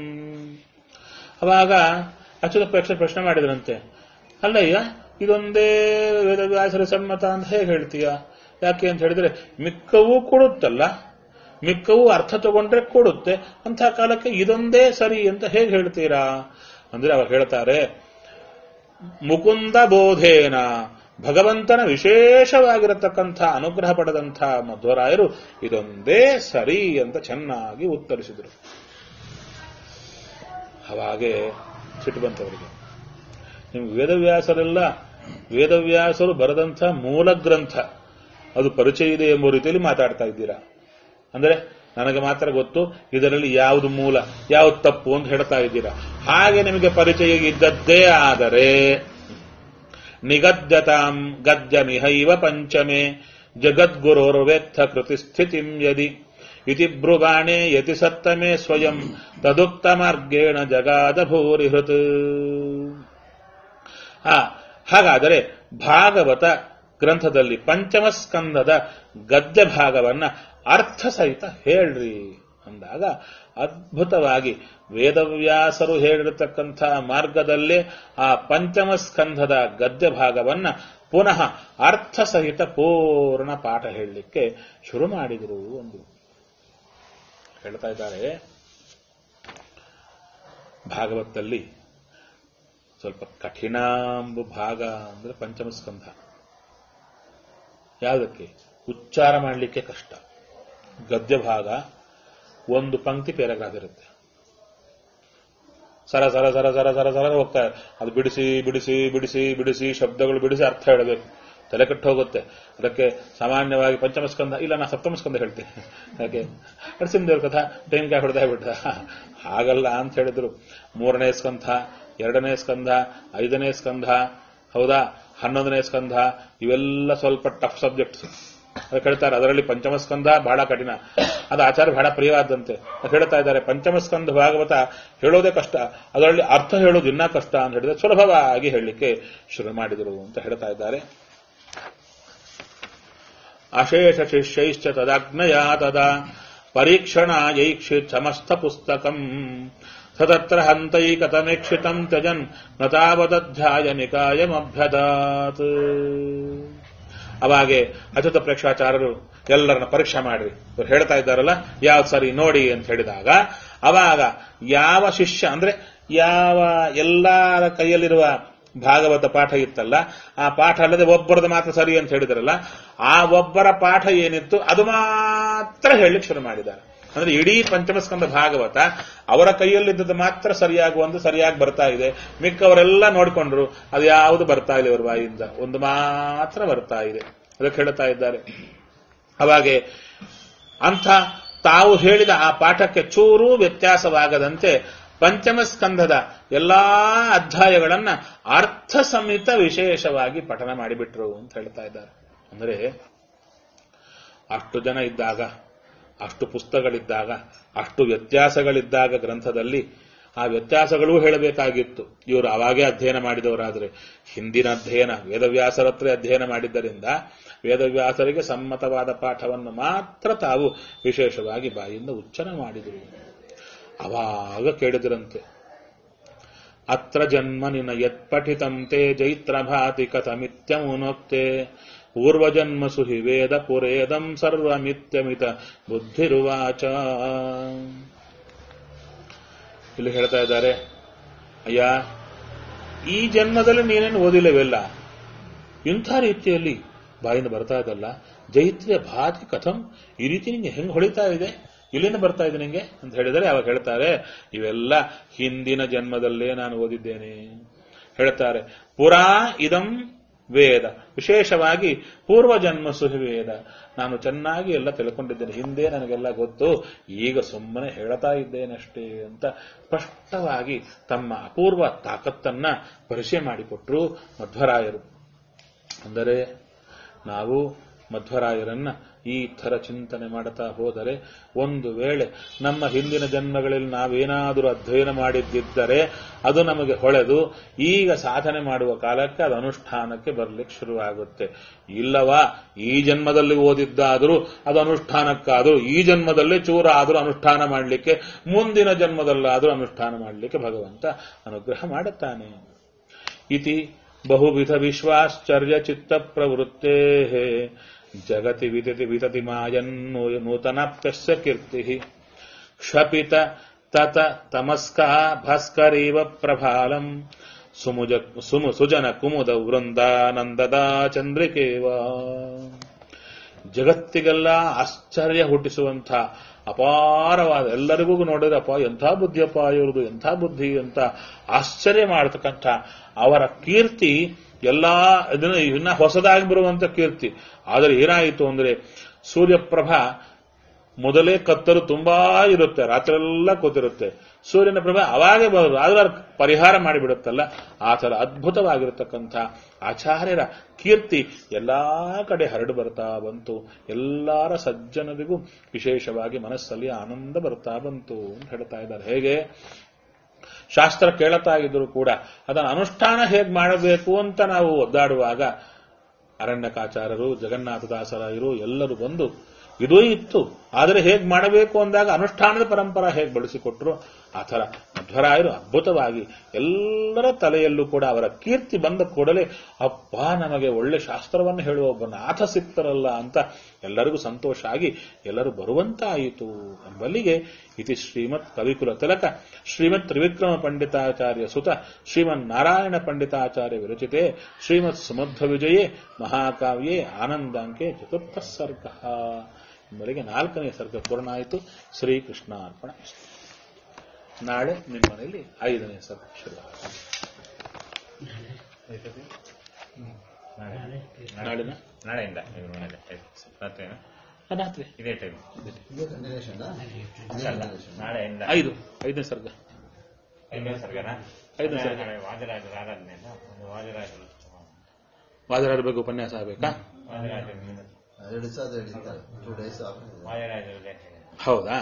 ಅವಾಗ ಅಚ್ಯುತ ಪ್ರೇಕ್ಷಕ ಪ್ರಶ್ನೆ ಮಾಡಿದ್ರಂತೆ ಅಲ್ಲಯ್ಯ ಇದೊಂದೇ ವೇದವ್ಯಾಸರ ಸಮ್ಮತ ಅಂತ ಹೇಗೆ ಹೇಳ್ತೀಯ ಯಾಕೆ ಅಂತ ಹೇಳಿದ್ರೆ ಮಿಕ್ಕವೂ ಕೊಡುತ್ತಲ್ಲ ಮಿಕ್ಕವೂ ಅರ್ಥ ತಗೊಂಡ್ರೆ ಕೊಡುತ್ತೆ ಅಂಥ ಕಾಲಕ್ಕೆ ಇದೊಂದೇ ಸರಿ ಅಂತ ಹೇಗೆ ಹೇಳ್ತೀರಾ ಅಂದ್ರೆ ಅವಾಗ ಹೇಳ್ತಾರೆ ಮುಕುಂದ ಬೋಧೇನ ಭಗವಂತನ ವಿಶೇಷವಾಗಿರತಕ್ಕಂಥ ಅನುಗ್ರಹ ಪಡೆದಂಥ ಮಧ್ವರಾಯರು ಇದೊಂದೇ ಸರಿ ಅಂತ ಚೆನ್ನಾಗಿ ಉತ್ತರಿಸಿದರು ಅವಾಗೆ ಸಿಟ್ಟು ಬಂತವರಿಗೆ ನಿಮ್ಗೆ ವೇದವ್ಯಾಸರೆಲ್ಲ ವೇದವ್ಯಾಸರು ಬರೆದಂಥ ಮೂಲ ಗ್ರಂಥ ಅದು ಪರಿಚಯ ಇದೆ ಎಂಬ ರೀತಿಯಲ್ಲಿ ಮಾತಾಡ್ತಾ ಇದ್ದೀರಾ ಅಂದ್ರೆ ನನಗೆ ಮಾತ್ರ ಗೊತ್ತು ಇದರಲ್ಲಿ ಯಾವುದು ಮೂಲ ಯಾವುದು ತಪ್ಪು ಅಂತ ಹೇಳ್ತಾ ಇದ್ದೀರಾ ಹಾಗೆ ನಿಮಗೆ ಪರಿಚಯ ಇದ್ದದ್ದೇ ಆದರೆ ನಿಗದ್ಯತಾಂ ಗದ್ಯ ಮಿಹೈವ ಪಂಚಮೆ ಜಗದ್ಗುರೋರ್ವೆತ್ಥ ಕೃತಿ ಸ್ಥಿತಿಂ ಯದಿ ಇತಿ ಬ್ರುವಾಣೆ ಯತಿ ಸತ್ತಮೆ ಸ್ವಯಂ ತದುಕ್ತ ಮಾರ್ಗೇಣ ಜಗಾದ ಭೂರಿಹೃತ್ ಆ ಹಾಗಾದರೆ ಭಾಗವತ ಗ್ರಂಥದಲ್ಲಿ ಪಂಚಮ ಸ್ಕಂದದ ಗದ್ಯ ಭಾಗವನ್ನ ಅರ್ಥ ಸಹಿತ ಹೇಳ್ರಿ ಅಂದಾಗ ಅದ್ಭುತವಾಗಿ ವೇದವ್ಯಾಸರು ಹೇಳಿರತಕ್ಕಂಥ ಮಾರ್ಗದಲ್ಲೇ ಆ ಪಂಚಮ ಸ್ಕಂಧದ ಗದ್ಯ ಭಾಗವನ್ನ ಪುನಃ ಅರ್ಥ ಸಹಿತ ಪೂರ್ಣ ಪಾಠ ಹೇಳಲಿಕ್ಕೆ ಶುರು ಮಾಡಿದರು ಒಂದು ಹೇಳ್ತಾ ಇದ್ದಾರೆ ಭಾಗವತದಲ್ಲಿ ಸ್ವಲ್ಪ ಕಠಿಣ ಎಂಬ ಭಾಗ ಅಂದ್ರೆ ಪಂಚಮ ಸ್ಕಂಧ ಯಾವುದಕ್ಕೆ ಉಚ್ಚಾರ ಮಾಡಲಿಕ್ಕೆ ಕಷ್ಟ ಗದ್ಯ ಭಾಗ ಒಂದು ಪಂಕ್ತಿ ಪ್ಯಾರಾಗ್ರಾಫ್ ಇರುತ್ತೆ ಸರ ಸರ ಸರ ಸರ ಸರ ಸರ ಹೋಗ್ತಾರೆ ಅದು ಬಿಡಿಸಿ ಬಿಡಿಸಿ ಬಿಡಿಸಿ ಬಿಡಿಸಿ ಶಬ್ದಗಳು ಬಿಡಿಸಿ ಅರ್ಥ ಹೇಳಬೇಕು ತಲೆ ಕಟ್ಟು ಹೋಗುತ್ತೆ ಅದಕ್ಕೆ ಸಾಮಾನ್ಯವಾಗಿ ಪಂಚಮಸ್ಕಂದ ಇಲ್ಲ ನಾ ಸಪ್ತಮಸ್ಕಂದ ಹೇಳ್ತೀನಿ ಯಾಕೆ ನರಸಿಂಹದೇವ್ರ ಕಥಾ ಟೈಮ್ಗೆ ಹೊಡೆದ ಬಿಟ್ಟ ಹಾಗಲ್ಲ ಅಂತ ಹೇಳಿದ್ರು ಮೂರನೇ ಸ್ಕಂಧ ಎರಡನೇ ಸ್ಕಂಧ ಐದನೇ ಸ್ಕಂಧ ಹೌದಾ ಹನ್ನೊಂದನೇ ಸ್ಕಂಧ ಇವೆಲ್ಲ ಸ್ವಲ್ಪ ಟಫ್ ಸಬ್ಜೆಕ್ಟ್ಸ್ ಅದಕ್ಕೆ ಹೇಳ್ತಾರೆ ಅದರಲ್ಲಿ ಪಂಚಮಸ್ಕಂಧ ಬಹಳ ಕಠಿಣ ಅದು ಆಚಾರ ಬಹಳ ಪ್ರಿಯವಾದಂತೆ ಅದು ಹೇಳ್ತಾ ಇದ್ದಾರೆ ಪಂಚಮಸ್ಕಂಧ ಭಾಗವತ ಹೇಳೋದೇ ಕಷ್ಟ ಅದರಲ್ಲಿ ಅರ್ಥ ಹೇಳೋದು ಇನ್ನೂ ಕಷ್ಟ ಅಂತ ಹೇಳಿದ್ರೆ ಸುಲಭವಾಗಿ ಹೇಳಲಿಕ್ಕೆ ಶುರು ಮಾಡಿದರು ಅಂತ ಹೇಳ್ತಾ ಇದ್ದಾರೆ ಅಶೇಷ ಶಿಷ್ಯೈಶ್ಚ ತದಾಜ್ಞಯಾ ತದಾ ಪರೀಕ್ಷಣಾಯೈಕ್ಷಿತ್ ಸಮಸ್ತ ಪುಸ್ತಕಂ ತದತ್ರ ಹಂತೈಕತಮೇಕ್ಷಿತಂ ತ್ಯಜನ್ ನ ತಾವದಧ್ಯಾಯ ನಿಕಾಯಮಭ್ಯದಾತ್ ಅವಾಗೆ ಅಚ್ಯುತ ಪ್ರೇಕ್ಷಾಚಾರ್ಯರು ಎಲ್ಲರನ್ನ ಪರೀಕ್ಷೆ ಮಾಡ್ರಿ ಇವ್ರು ಹೇಳ್ತಾ ಇದ್ದಾರಲ್ಲ ಯಾವ್ದು ಸರಿ ನೋಡಿ ಅಂತ ಹೇಳಿದಾಗ ಅವಾಗ ಯಾವ ಶಿಷ್ಯ ಅಂದ್ರೆ ಯಾವ ಎಲ್ಲರ ಕೈಯಲ್ಲಿರುವ ಭಾಗವತ ಪಾಠ ಇತ್ತಲ್ಲ ಆ ಪಾಠ ಅಲ್ಲದೆ ಒಬ್ಬರದು ಮಾತ್ರ ಸರಿ ಅಂತ ಹೇಳಿದ್ರಲ್ಲ ಆ ಒಬ್ಬರ ಪಾಠ ಏನಿತ್ತು ಅದು ಮಾತ್ರ ಹೇಳಲಿಕ್ಕೆ ಶುರು ಮಾಡಿದ್ದಾರೆ ಅಂದ್ರೆ ಇಡೀ ಪಂಚಮಸ್ಕಂದ ಭಾಗವತ ಅವರ ಕೈಯಲ್ಲಿದ್ದದ್ದು ಮಾತ್ರ ಸರಿಯಾಗುವಂದು ಸರಿಯಾಗಿ ಬರ್ತಾ ಇದೆ ಮಿಕ್ಕವರೆಲ್ಲ ನೋಡಿಕೊಂಡ್ರು ಅದು ಯಾವುದು ಬರ್ತಾ ಇಲ್ಲ ಇವರ ಬಾಯಿಯಿಂದ ಒಂದು ಮಾತ್ರ ಬರ್ತಾ ಇದೆ ಅದಕ್ಕೆ ಹೇಳ್ತಾ ಇದ್ದಾರೆ ಅವಾಗೆ ಅಂಥ ತಾವು ಹೇಳಿದ ಆ ಪಾಠಕ್ಕೆ ಚೂರೂ ವ್ಯತ್ಯಾಸವಾಗದಂತೆ ಪಂಚಮ ಸ್ಕಂಧದ ಎಲ್ಲಾ ಅಧ್ಯಾಯಗಳನ್ನ ಅರ್ಥ ಸಮೇತ ವಿಶೇಷವಾಗಿ ಪಠನ ಮಾಡಿಬಿಟ್ರು ಅಂತ ಹೇಳ್ತಾ ಇದ್ದಾರೆ ಅಂದರೆ ಅಷ್ಟು ಜನ ಇದ್ದಾಗ ಅಷ್ಟು ಪುಸ್ತಕಗಳಿದ್ದಾಗ ಅಷ್ಟು ವ್ಯತ್ಯಾಸಗಳಿದ್ದಾಗ ಗ್ರಂಥದಲ್ಲಿ ಆ ವ್ಯತ್ಯಾಸಗಳೂ ಹೇಳಬೇಕಾಗಿತ್ತು ಇವರು ಅವಾಗೇ ಅಧ್ಯಯನ ಮಾಡಿದವರಾದ್ರೆ ಹಿಂದಿನ ಅಧ್ಯಯನ ವೇದವ್ಯಾಸರ ಹತ್ರ ಅಧ್ಯಯನ ಮಾಡಿದ್ದರಿಂದ ವೇದವ್ಯಾಸರಿಗೆ ಸಮ್ಮತವಾದ ಪಾಠವನ್ನು ಮಾತ್ರ ತಾವು ವಿಶೇಷವಾಗಿ ಬಾಯಿಂದ ಉಚ್ಚನ ಮಾಡಿದರು ಅವಾಗ ಕೇಳಿದ್ರಂತೆ ಅತ್ರ ಜನ್ಮ ನಿನ ಯತ್ಪಠಿತಂತೆ ಜೈತ್ರಭಾತಿ ಕಥಮಿತ್ಯಮುನೋಕ್ತೆ ಪೂರ್ವಜನ್ಮಸು ಹಿ ವೇದ ಪುರೇದಂ ಸರ್ವಮಿತ್ಯಮಿತ ಬುದ್ಧಿರುವಾಚ ಇಲ್ಲಿ ಹೇಳ್ತಾ ಇದ್ದಾರೆ ಅಯ್ಯ ಈ ಜನ್ಮದಲ್ಲಿ ನೀನೇನು ಓದಿಲ್ಲವೆಲ್ಲ ಇಂಥ ರೀತಿಯಲ್ಲಿ ಬಾಯಿಂದ ಬರ್ತಾ ಇದಲ್ಲ ಜೈತ್ಯ ಭಾತಿ ಕಥಂ ಈ ರೀತಿ ನಿಂಗೆ ಹೆಂಗ್ ಹೊಳಿತಾ ಇದೆ ಇಲ್ಲಿಂದ ಬರ್ತಾ ಇದೆ ನಿಂಗೆ ಅಂತ ಹೇಳಿದರೆ ಅವಾಗ ಹೇಳ್ತಾರೆ ಇವೆಲ್ಲ ಹಿಂದಿನ ಜನ್ಮದಲ್ಲೇ ನಾನು ಓದಿದ್ದೇನೆ ಹೇಳ್ತಾರೆ ಪುರಾ ಇದಂ ವೇದ ವಿಶೇಷವಾಗಿ ಪೂರ್ವ ಜನ್ಮ ಸುಹಿವೇದ ನಾನು ಚೆನ್ನಾಗಿ ಎಲ್ಲ ತಿಳ್ಕೊಂಡಿದ್ದೇನೆ ಹಿಂದೆ ನನಗೆಲ್ಲ ಗೊತ್ತು ಈಗ ಸುಮ್ಮನೆ ಹೇಳ್ತಾ ಇದ್ದೇನಷ್ಟೇ ಅಂತ ಸ್ಪಷ್ಟವಾಗಿ ತಮ್ಮ ಅಪೂರ್ವ ತಾಕತ್ತನ್ನ ಪರಿಚಯ ಮಾಡಿಕೊಟ್ರು ಮಧ್ವರಾಯರು ಅಂದರೆ ನಾವು ಮಧ್ವರಾಯರನ್ನ ಈ ಥರ ಚಿಂತನೆ ಮಾಡುತ್ತಾ ಹೋದರೆ ಒಂದು ವೇಳೆ ನಮ್ಮ ಹಿಂದಿನ ಜನ್ಮಗಳಲ್ಲಿ ನಾವೇನಾದರೂ ಅಧ್ಯಯನ ಮಾಡಿದ್ದಿದ್ದರೆ ಅದು ನಮಗೆ ಹೊಳೆದು ಈಗ ಸಾಧನೆ ಮಾಡುವ ಕಾಲಕ್ಕೆ ಅದು ಅನುಷ್ಠಾನಕ್ಕೆ ಬರಲಿಕ್ಕೆ ಶುರುವಾಗುತ್ತೆ ಇಲ್ಲವಾ ಈ ಜನ್ಮದಲ್ಲಿ ಓದಿದ್ದಾದರೂ ಅದು ಅನುಷ್ಠಾನಕ್ಕಾದರೂ ಈ ಜನ್ಮದಲ್ಲೇ ಚೂರ ಆದರೂ ಅನುಷ್ಠಾನ ಮಾಡಲಿಕ್ಕೆ ಮುಂದಿನ ಜನ್ಮದಲ್ಲಾದರೂ ಅನುಷ್ಠಾನ ಮಾಡಲಿಕ್ಕೆ ಭಗವಂತ ಅನುಗ್ರಹ ಮಾಡುತ್ತಾನೆ ಇತಿ ಬಹುವಿಧ ವಿಶ್ವಾಶ್ಚರ್ಯ ಚಿತ್ತ ಪ್ರವೃತ್ತೇ ಜಗತಿ ವಿತತಿ ವಿತತಿ ಮಾಯನ್ನೂ ನೂತನಾಪ್ಯಸ್ಯ ಕೀರ್ತಿ ಕ್ಷಪಿತ ತತ ತಮಸ್ಕಾ ಭಾಸ್ಕರೀವ ಪ್ರಭಾಲಂ ಸುಮುಜ ಸುಮು ಸುಜನ ಕುಮುದ ವೃಂದಾನಂದದ ಚಂದ್ರಿಕೇವ ಜಗತ್ತಿಗೆಲ್ಲ ಆಶ್ಚರ್ಯ ಹುಟ್ಟಿಸುವಂಥ ಅಪಾರವಾದ ಎಲ್ಲರಿಗೂ ನೋಡಿದ್ರೆ ಅಪ್ಪ ಎಂಥ ಬುದ್ಧಿಯಪ್ಪ ಇವ್ರದು ಎಂಥ ಬುದ್ಧಿ ಅಂತ ಆಶ್ಚರ್ಯ ಮಾಡತಕ್ಕಂಥ ಅವರ ಕೀರ್ತಿ ಎಲ್ಲಾ ಇದನ್ನ ಇನ್ನ ಹೊಸದಾಗಿ ಬರುವಂತ ಕೀರ್ತಿ ಆದರೆ ಏನಾಯಿತು ಅಂದ್ರೆ ಸೂರ್ಯಪ್ರಭಾ ಮೊದಲೇ ಕತ್ತಲು ತುಂಬಾ ಇರುತ್ತೆ ರಾತ್ರೆಲ್ಲ ಕೂತಿರುತ್ತೆ ಸೂರ್ಯನ ಪ್ರಭೆ ಅವಾಗೇ ಬರೋದು ಆದ್ರೆ ಅದು ಪರಿಹಾರ ಮಾಡಿಬಿಡುತ್ತಲ್ಲ ಆ ಥರ ಅದ್ಭುತವಾಗಿರತಕ್ಕಂಥ ಆಚಾರ್ಯರ ಕೀರ್ತಿ ಎಲ್ಲಾ ಕಡೆ ಹರಡು ಬರ್ತಾ ಬಂತು ಎಲ್ಲರ ಸಜ್ಜನರಿಗೂ ವಿಶೇಷವಾಗಿ ಮನಸ್ಸಲ್ಲಿ ಆನಂದ ಬರ್ತಾ ಬಂತು ಅಂತ ಹೇಳ್ತಾ ಇದ್ದಾರೆ ಹೇಗೆ ಶಾಸ್ತ್ರ ಕೇಳುತ್ತಾ ಇದ್ರು ಕೂಡ ಅದನ್ನು ಅನುಷ್ಠಾನ ಹೇಗೆ ಮಾಡಬೇಕು ಅಂತ ನಾವು ಒದ್ದಾಡುವಾಗ ಅರಣ್ಯಕಾಚಾರರು ಜಗನ್ನಾಥದಾಸರಾಯರು ಎಲ್ಲರೂ ಬಂದು ಇದೂ ಇತ್ತು ಆದರೆ ಹೇಗೆ ಮಾಡಬೇಕು ಅಂದಾಗ ಅನುಷ್ಠಾನದ ಪರಂಪರ ಹೇಗೆ ಬಳಸಿಕೊಟ್ರು ಆ ಥರ ಮಧ್ವರಾಯರು ಅದ್ಭುತವಾಗಿ ಎಲ್ಲರ ತಲೆಯಲ್ಲೂ ಕೂಡ ಅವರ ಕೀರ್ತಿ ಬಂದ ಕೂಡಲೇ ಅಪ್ಪ ನಮಗೆ ಒಳ್ಳೆ ಶಾಸ್ತ್ರವನ್ನು ಹೇಳುವ ಒಬ್ಬ ನಾಥ ಸಿಕ್ತರಲ್ಲ ಅಂತ ಎಲ್ಲರಿಗೂ ಸಂತೋಷ ಆಗಿ ಎಲ್ಲರೂ ಬರುವಂತಾಯಿತು ಎಂಬಲ್ಲಿಗೆ ಇತಿ ಶ್ರೀಮತ್ ಕವಿಕುಲ ತಿಲಕ ಶ್ರೀಮತ್ ತ್ರಿವಿಕ್ರಮ ಪಂಡಿತಾಚಾರ್ಯ ಸುತ ಶ್ರೀಮನ್ ನಾರಾಯಣ ಪಂಡಿತಾಚಾರ್ಯ ವಿರಚಿತೆ ಶ್ರೀಮತ್ ಸುಮಧ್ವ ವಿಜಯೇ ಮಹಾಕಾವ್ಯೇ ಆನಂದಾಂಕೆ ಚತುರ್ಥ ಸರ್ಗ ಎಂಬಲ್ಲಿಗೆ ನಾಲ್ಕನೇ ಸರ್ಗ ಪೂರ್ಣ ಆಯಿತು ಶ್ರೀಕೃಷ್ಣ ಅರ್ಪಣ ನಾಳೆ ನಿಮ್ಮ ಮನೆಯಲ್ಲಿ ಐದನೇ ಸಲ ಶುರು ನಾಳೆ ನಾಳಿನ ನಾಳೆಯಿಂದ ಇವ್ರ ಮನೇಲಿ ಆಯ್ತು. ರಾತ್ರಿನಾ ರಾತ್ರಿ ಇದೇ ಟೈಮ್ ಇದೇ ಕಂಟಿನ್ಯೂಷನ್ ನಾಳೆಯಿಂದ ಐದು ಐದನೇ ಸರ್ಗ ಐದನೇ ಸರ್ಗನ ಐದನೇ ಸರ್ಗ. ನಾಳೆ ವಾದಿರಾಜರ ಆರಾಧನೆಯಿಂದ ಒಂದು ವಾದಿರಾಜರು ವಾದರಾರ ಬಗ್ಗೆ ಉಪನ್ಯಾಸ ಆಗಬೇಕಾ ವಾದಿರಾಜರ ಎರಡು ದಿವಸ ಅದು ಹಿಡಿತಾರೆ ಟೂ ಡೇಸ್ ಆಫ್ಟರ್ ವಾದಿರಾಜರ ಹೌದಾ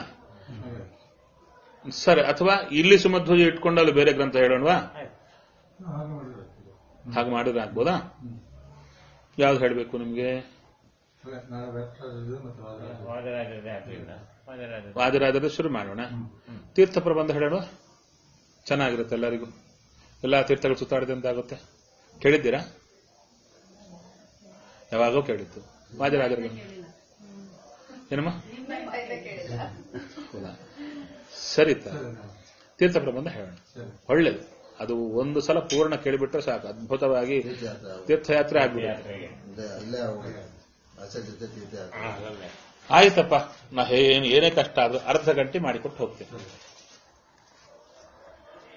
ಸರಿ ಅಥವಾ ಇಲ್ಲಿ ಸುಮಧ್ವಜ ಇಟ್ಕೊಂಡು ಅಲ್ಲಿ ಬೇರೆ ಗ್ರಂಥ ಹೇಳೋಣವಾ ಆಯ್ತು ಹಾಗೆ ಮಾಡಿದ್ರೆ ಆಗ್ಬೋದಾ ಯಾವ್ದು ಹೇಳಬೇಕು ನಿಮ್ಗೆ ವಾದಿರಾಜರದೇ ಆಗ್ಲಿಲ್ಲ ವಾದಿರಾಜರ ವಾದಿರಾಜರ ಶುರು ಮಾಡೋಣ ತೀರ್ಥ ಪ್ರಬಂಧ ಹೇಳೋಣ ಚೆನ್ನಾಗಿರುತ್ತೆ ಎಲ್ಲರಿಗೂ ಎಲ್ಲ ತೀರ್ಥಗಳು ಸುತ್ತಾಡಿದಂತೆ ಆಗುತ್ತೆ ಕೇಳಿದ್ದೀರಾ ಯಾವಾಗೋ ಕೇಳಿದ್ದು ವಾದಿರಾಜರಿಗೆ ಏನಮ್ಮ ಹೌದಾ ಸರಿ ತ. ತೀರ್ಥ ಪ್ರಬಂಧ ಹೇಳೋಣ ಒಳ್ಳೇದು ಅದು ಒಂದು ಸಲ ಪೂರ್ಣ ಕೇಳಿಬಿಟ್ರೆ ಸಾಕು ಅದ್ಭುತವಾಗಿ ತೀರ್ಥಯಾತ್ರೆ ತೀರ್ಥಯಾತ್ರೆ ಆಗ್ಬಿಡುತ್ತೆ ಯಾತ್ರೆಗೆ ಇಲ್ಲೇ ಅಲ್ಲೇ ಹೋಗೋದು ಆಚೆ ಜೊತೆ ತೀರ್ಥಯಾತ್ರೆ ಅಲ್ಲೇ ಆಯ್ತಪ್ಪ ನಾ ಏನ್ ಏನೇ ಕಷ್ಟ ಆದ್ರೂ ಅರ್ಧ ಗಂಟೆ ಮಾಡಿಕೊಟ್ಟು ಹೋಗ್ತೇನೆ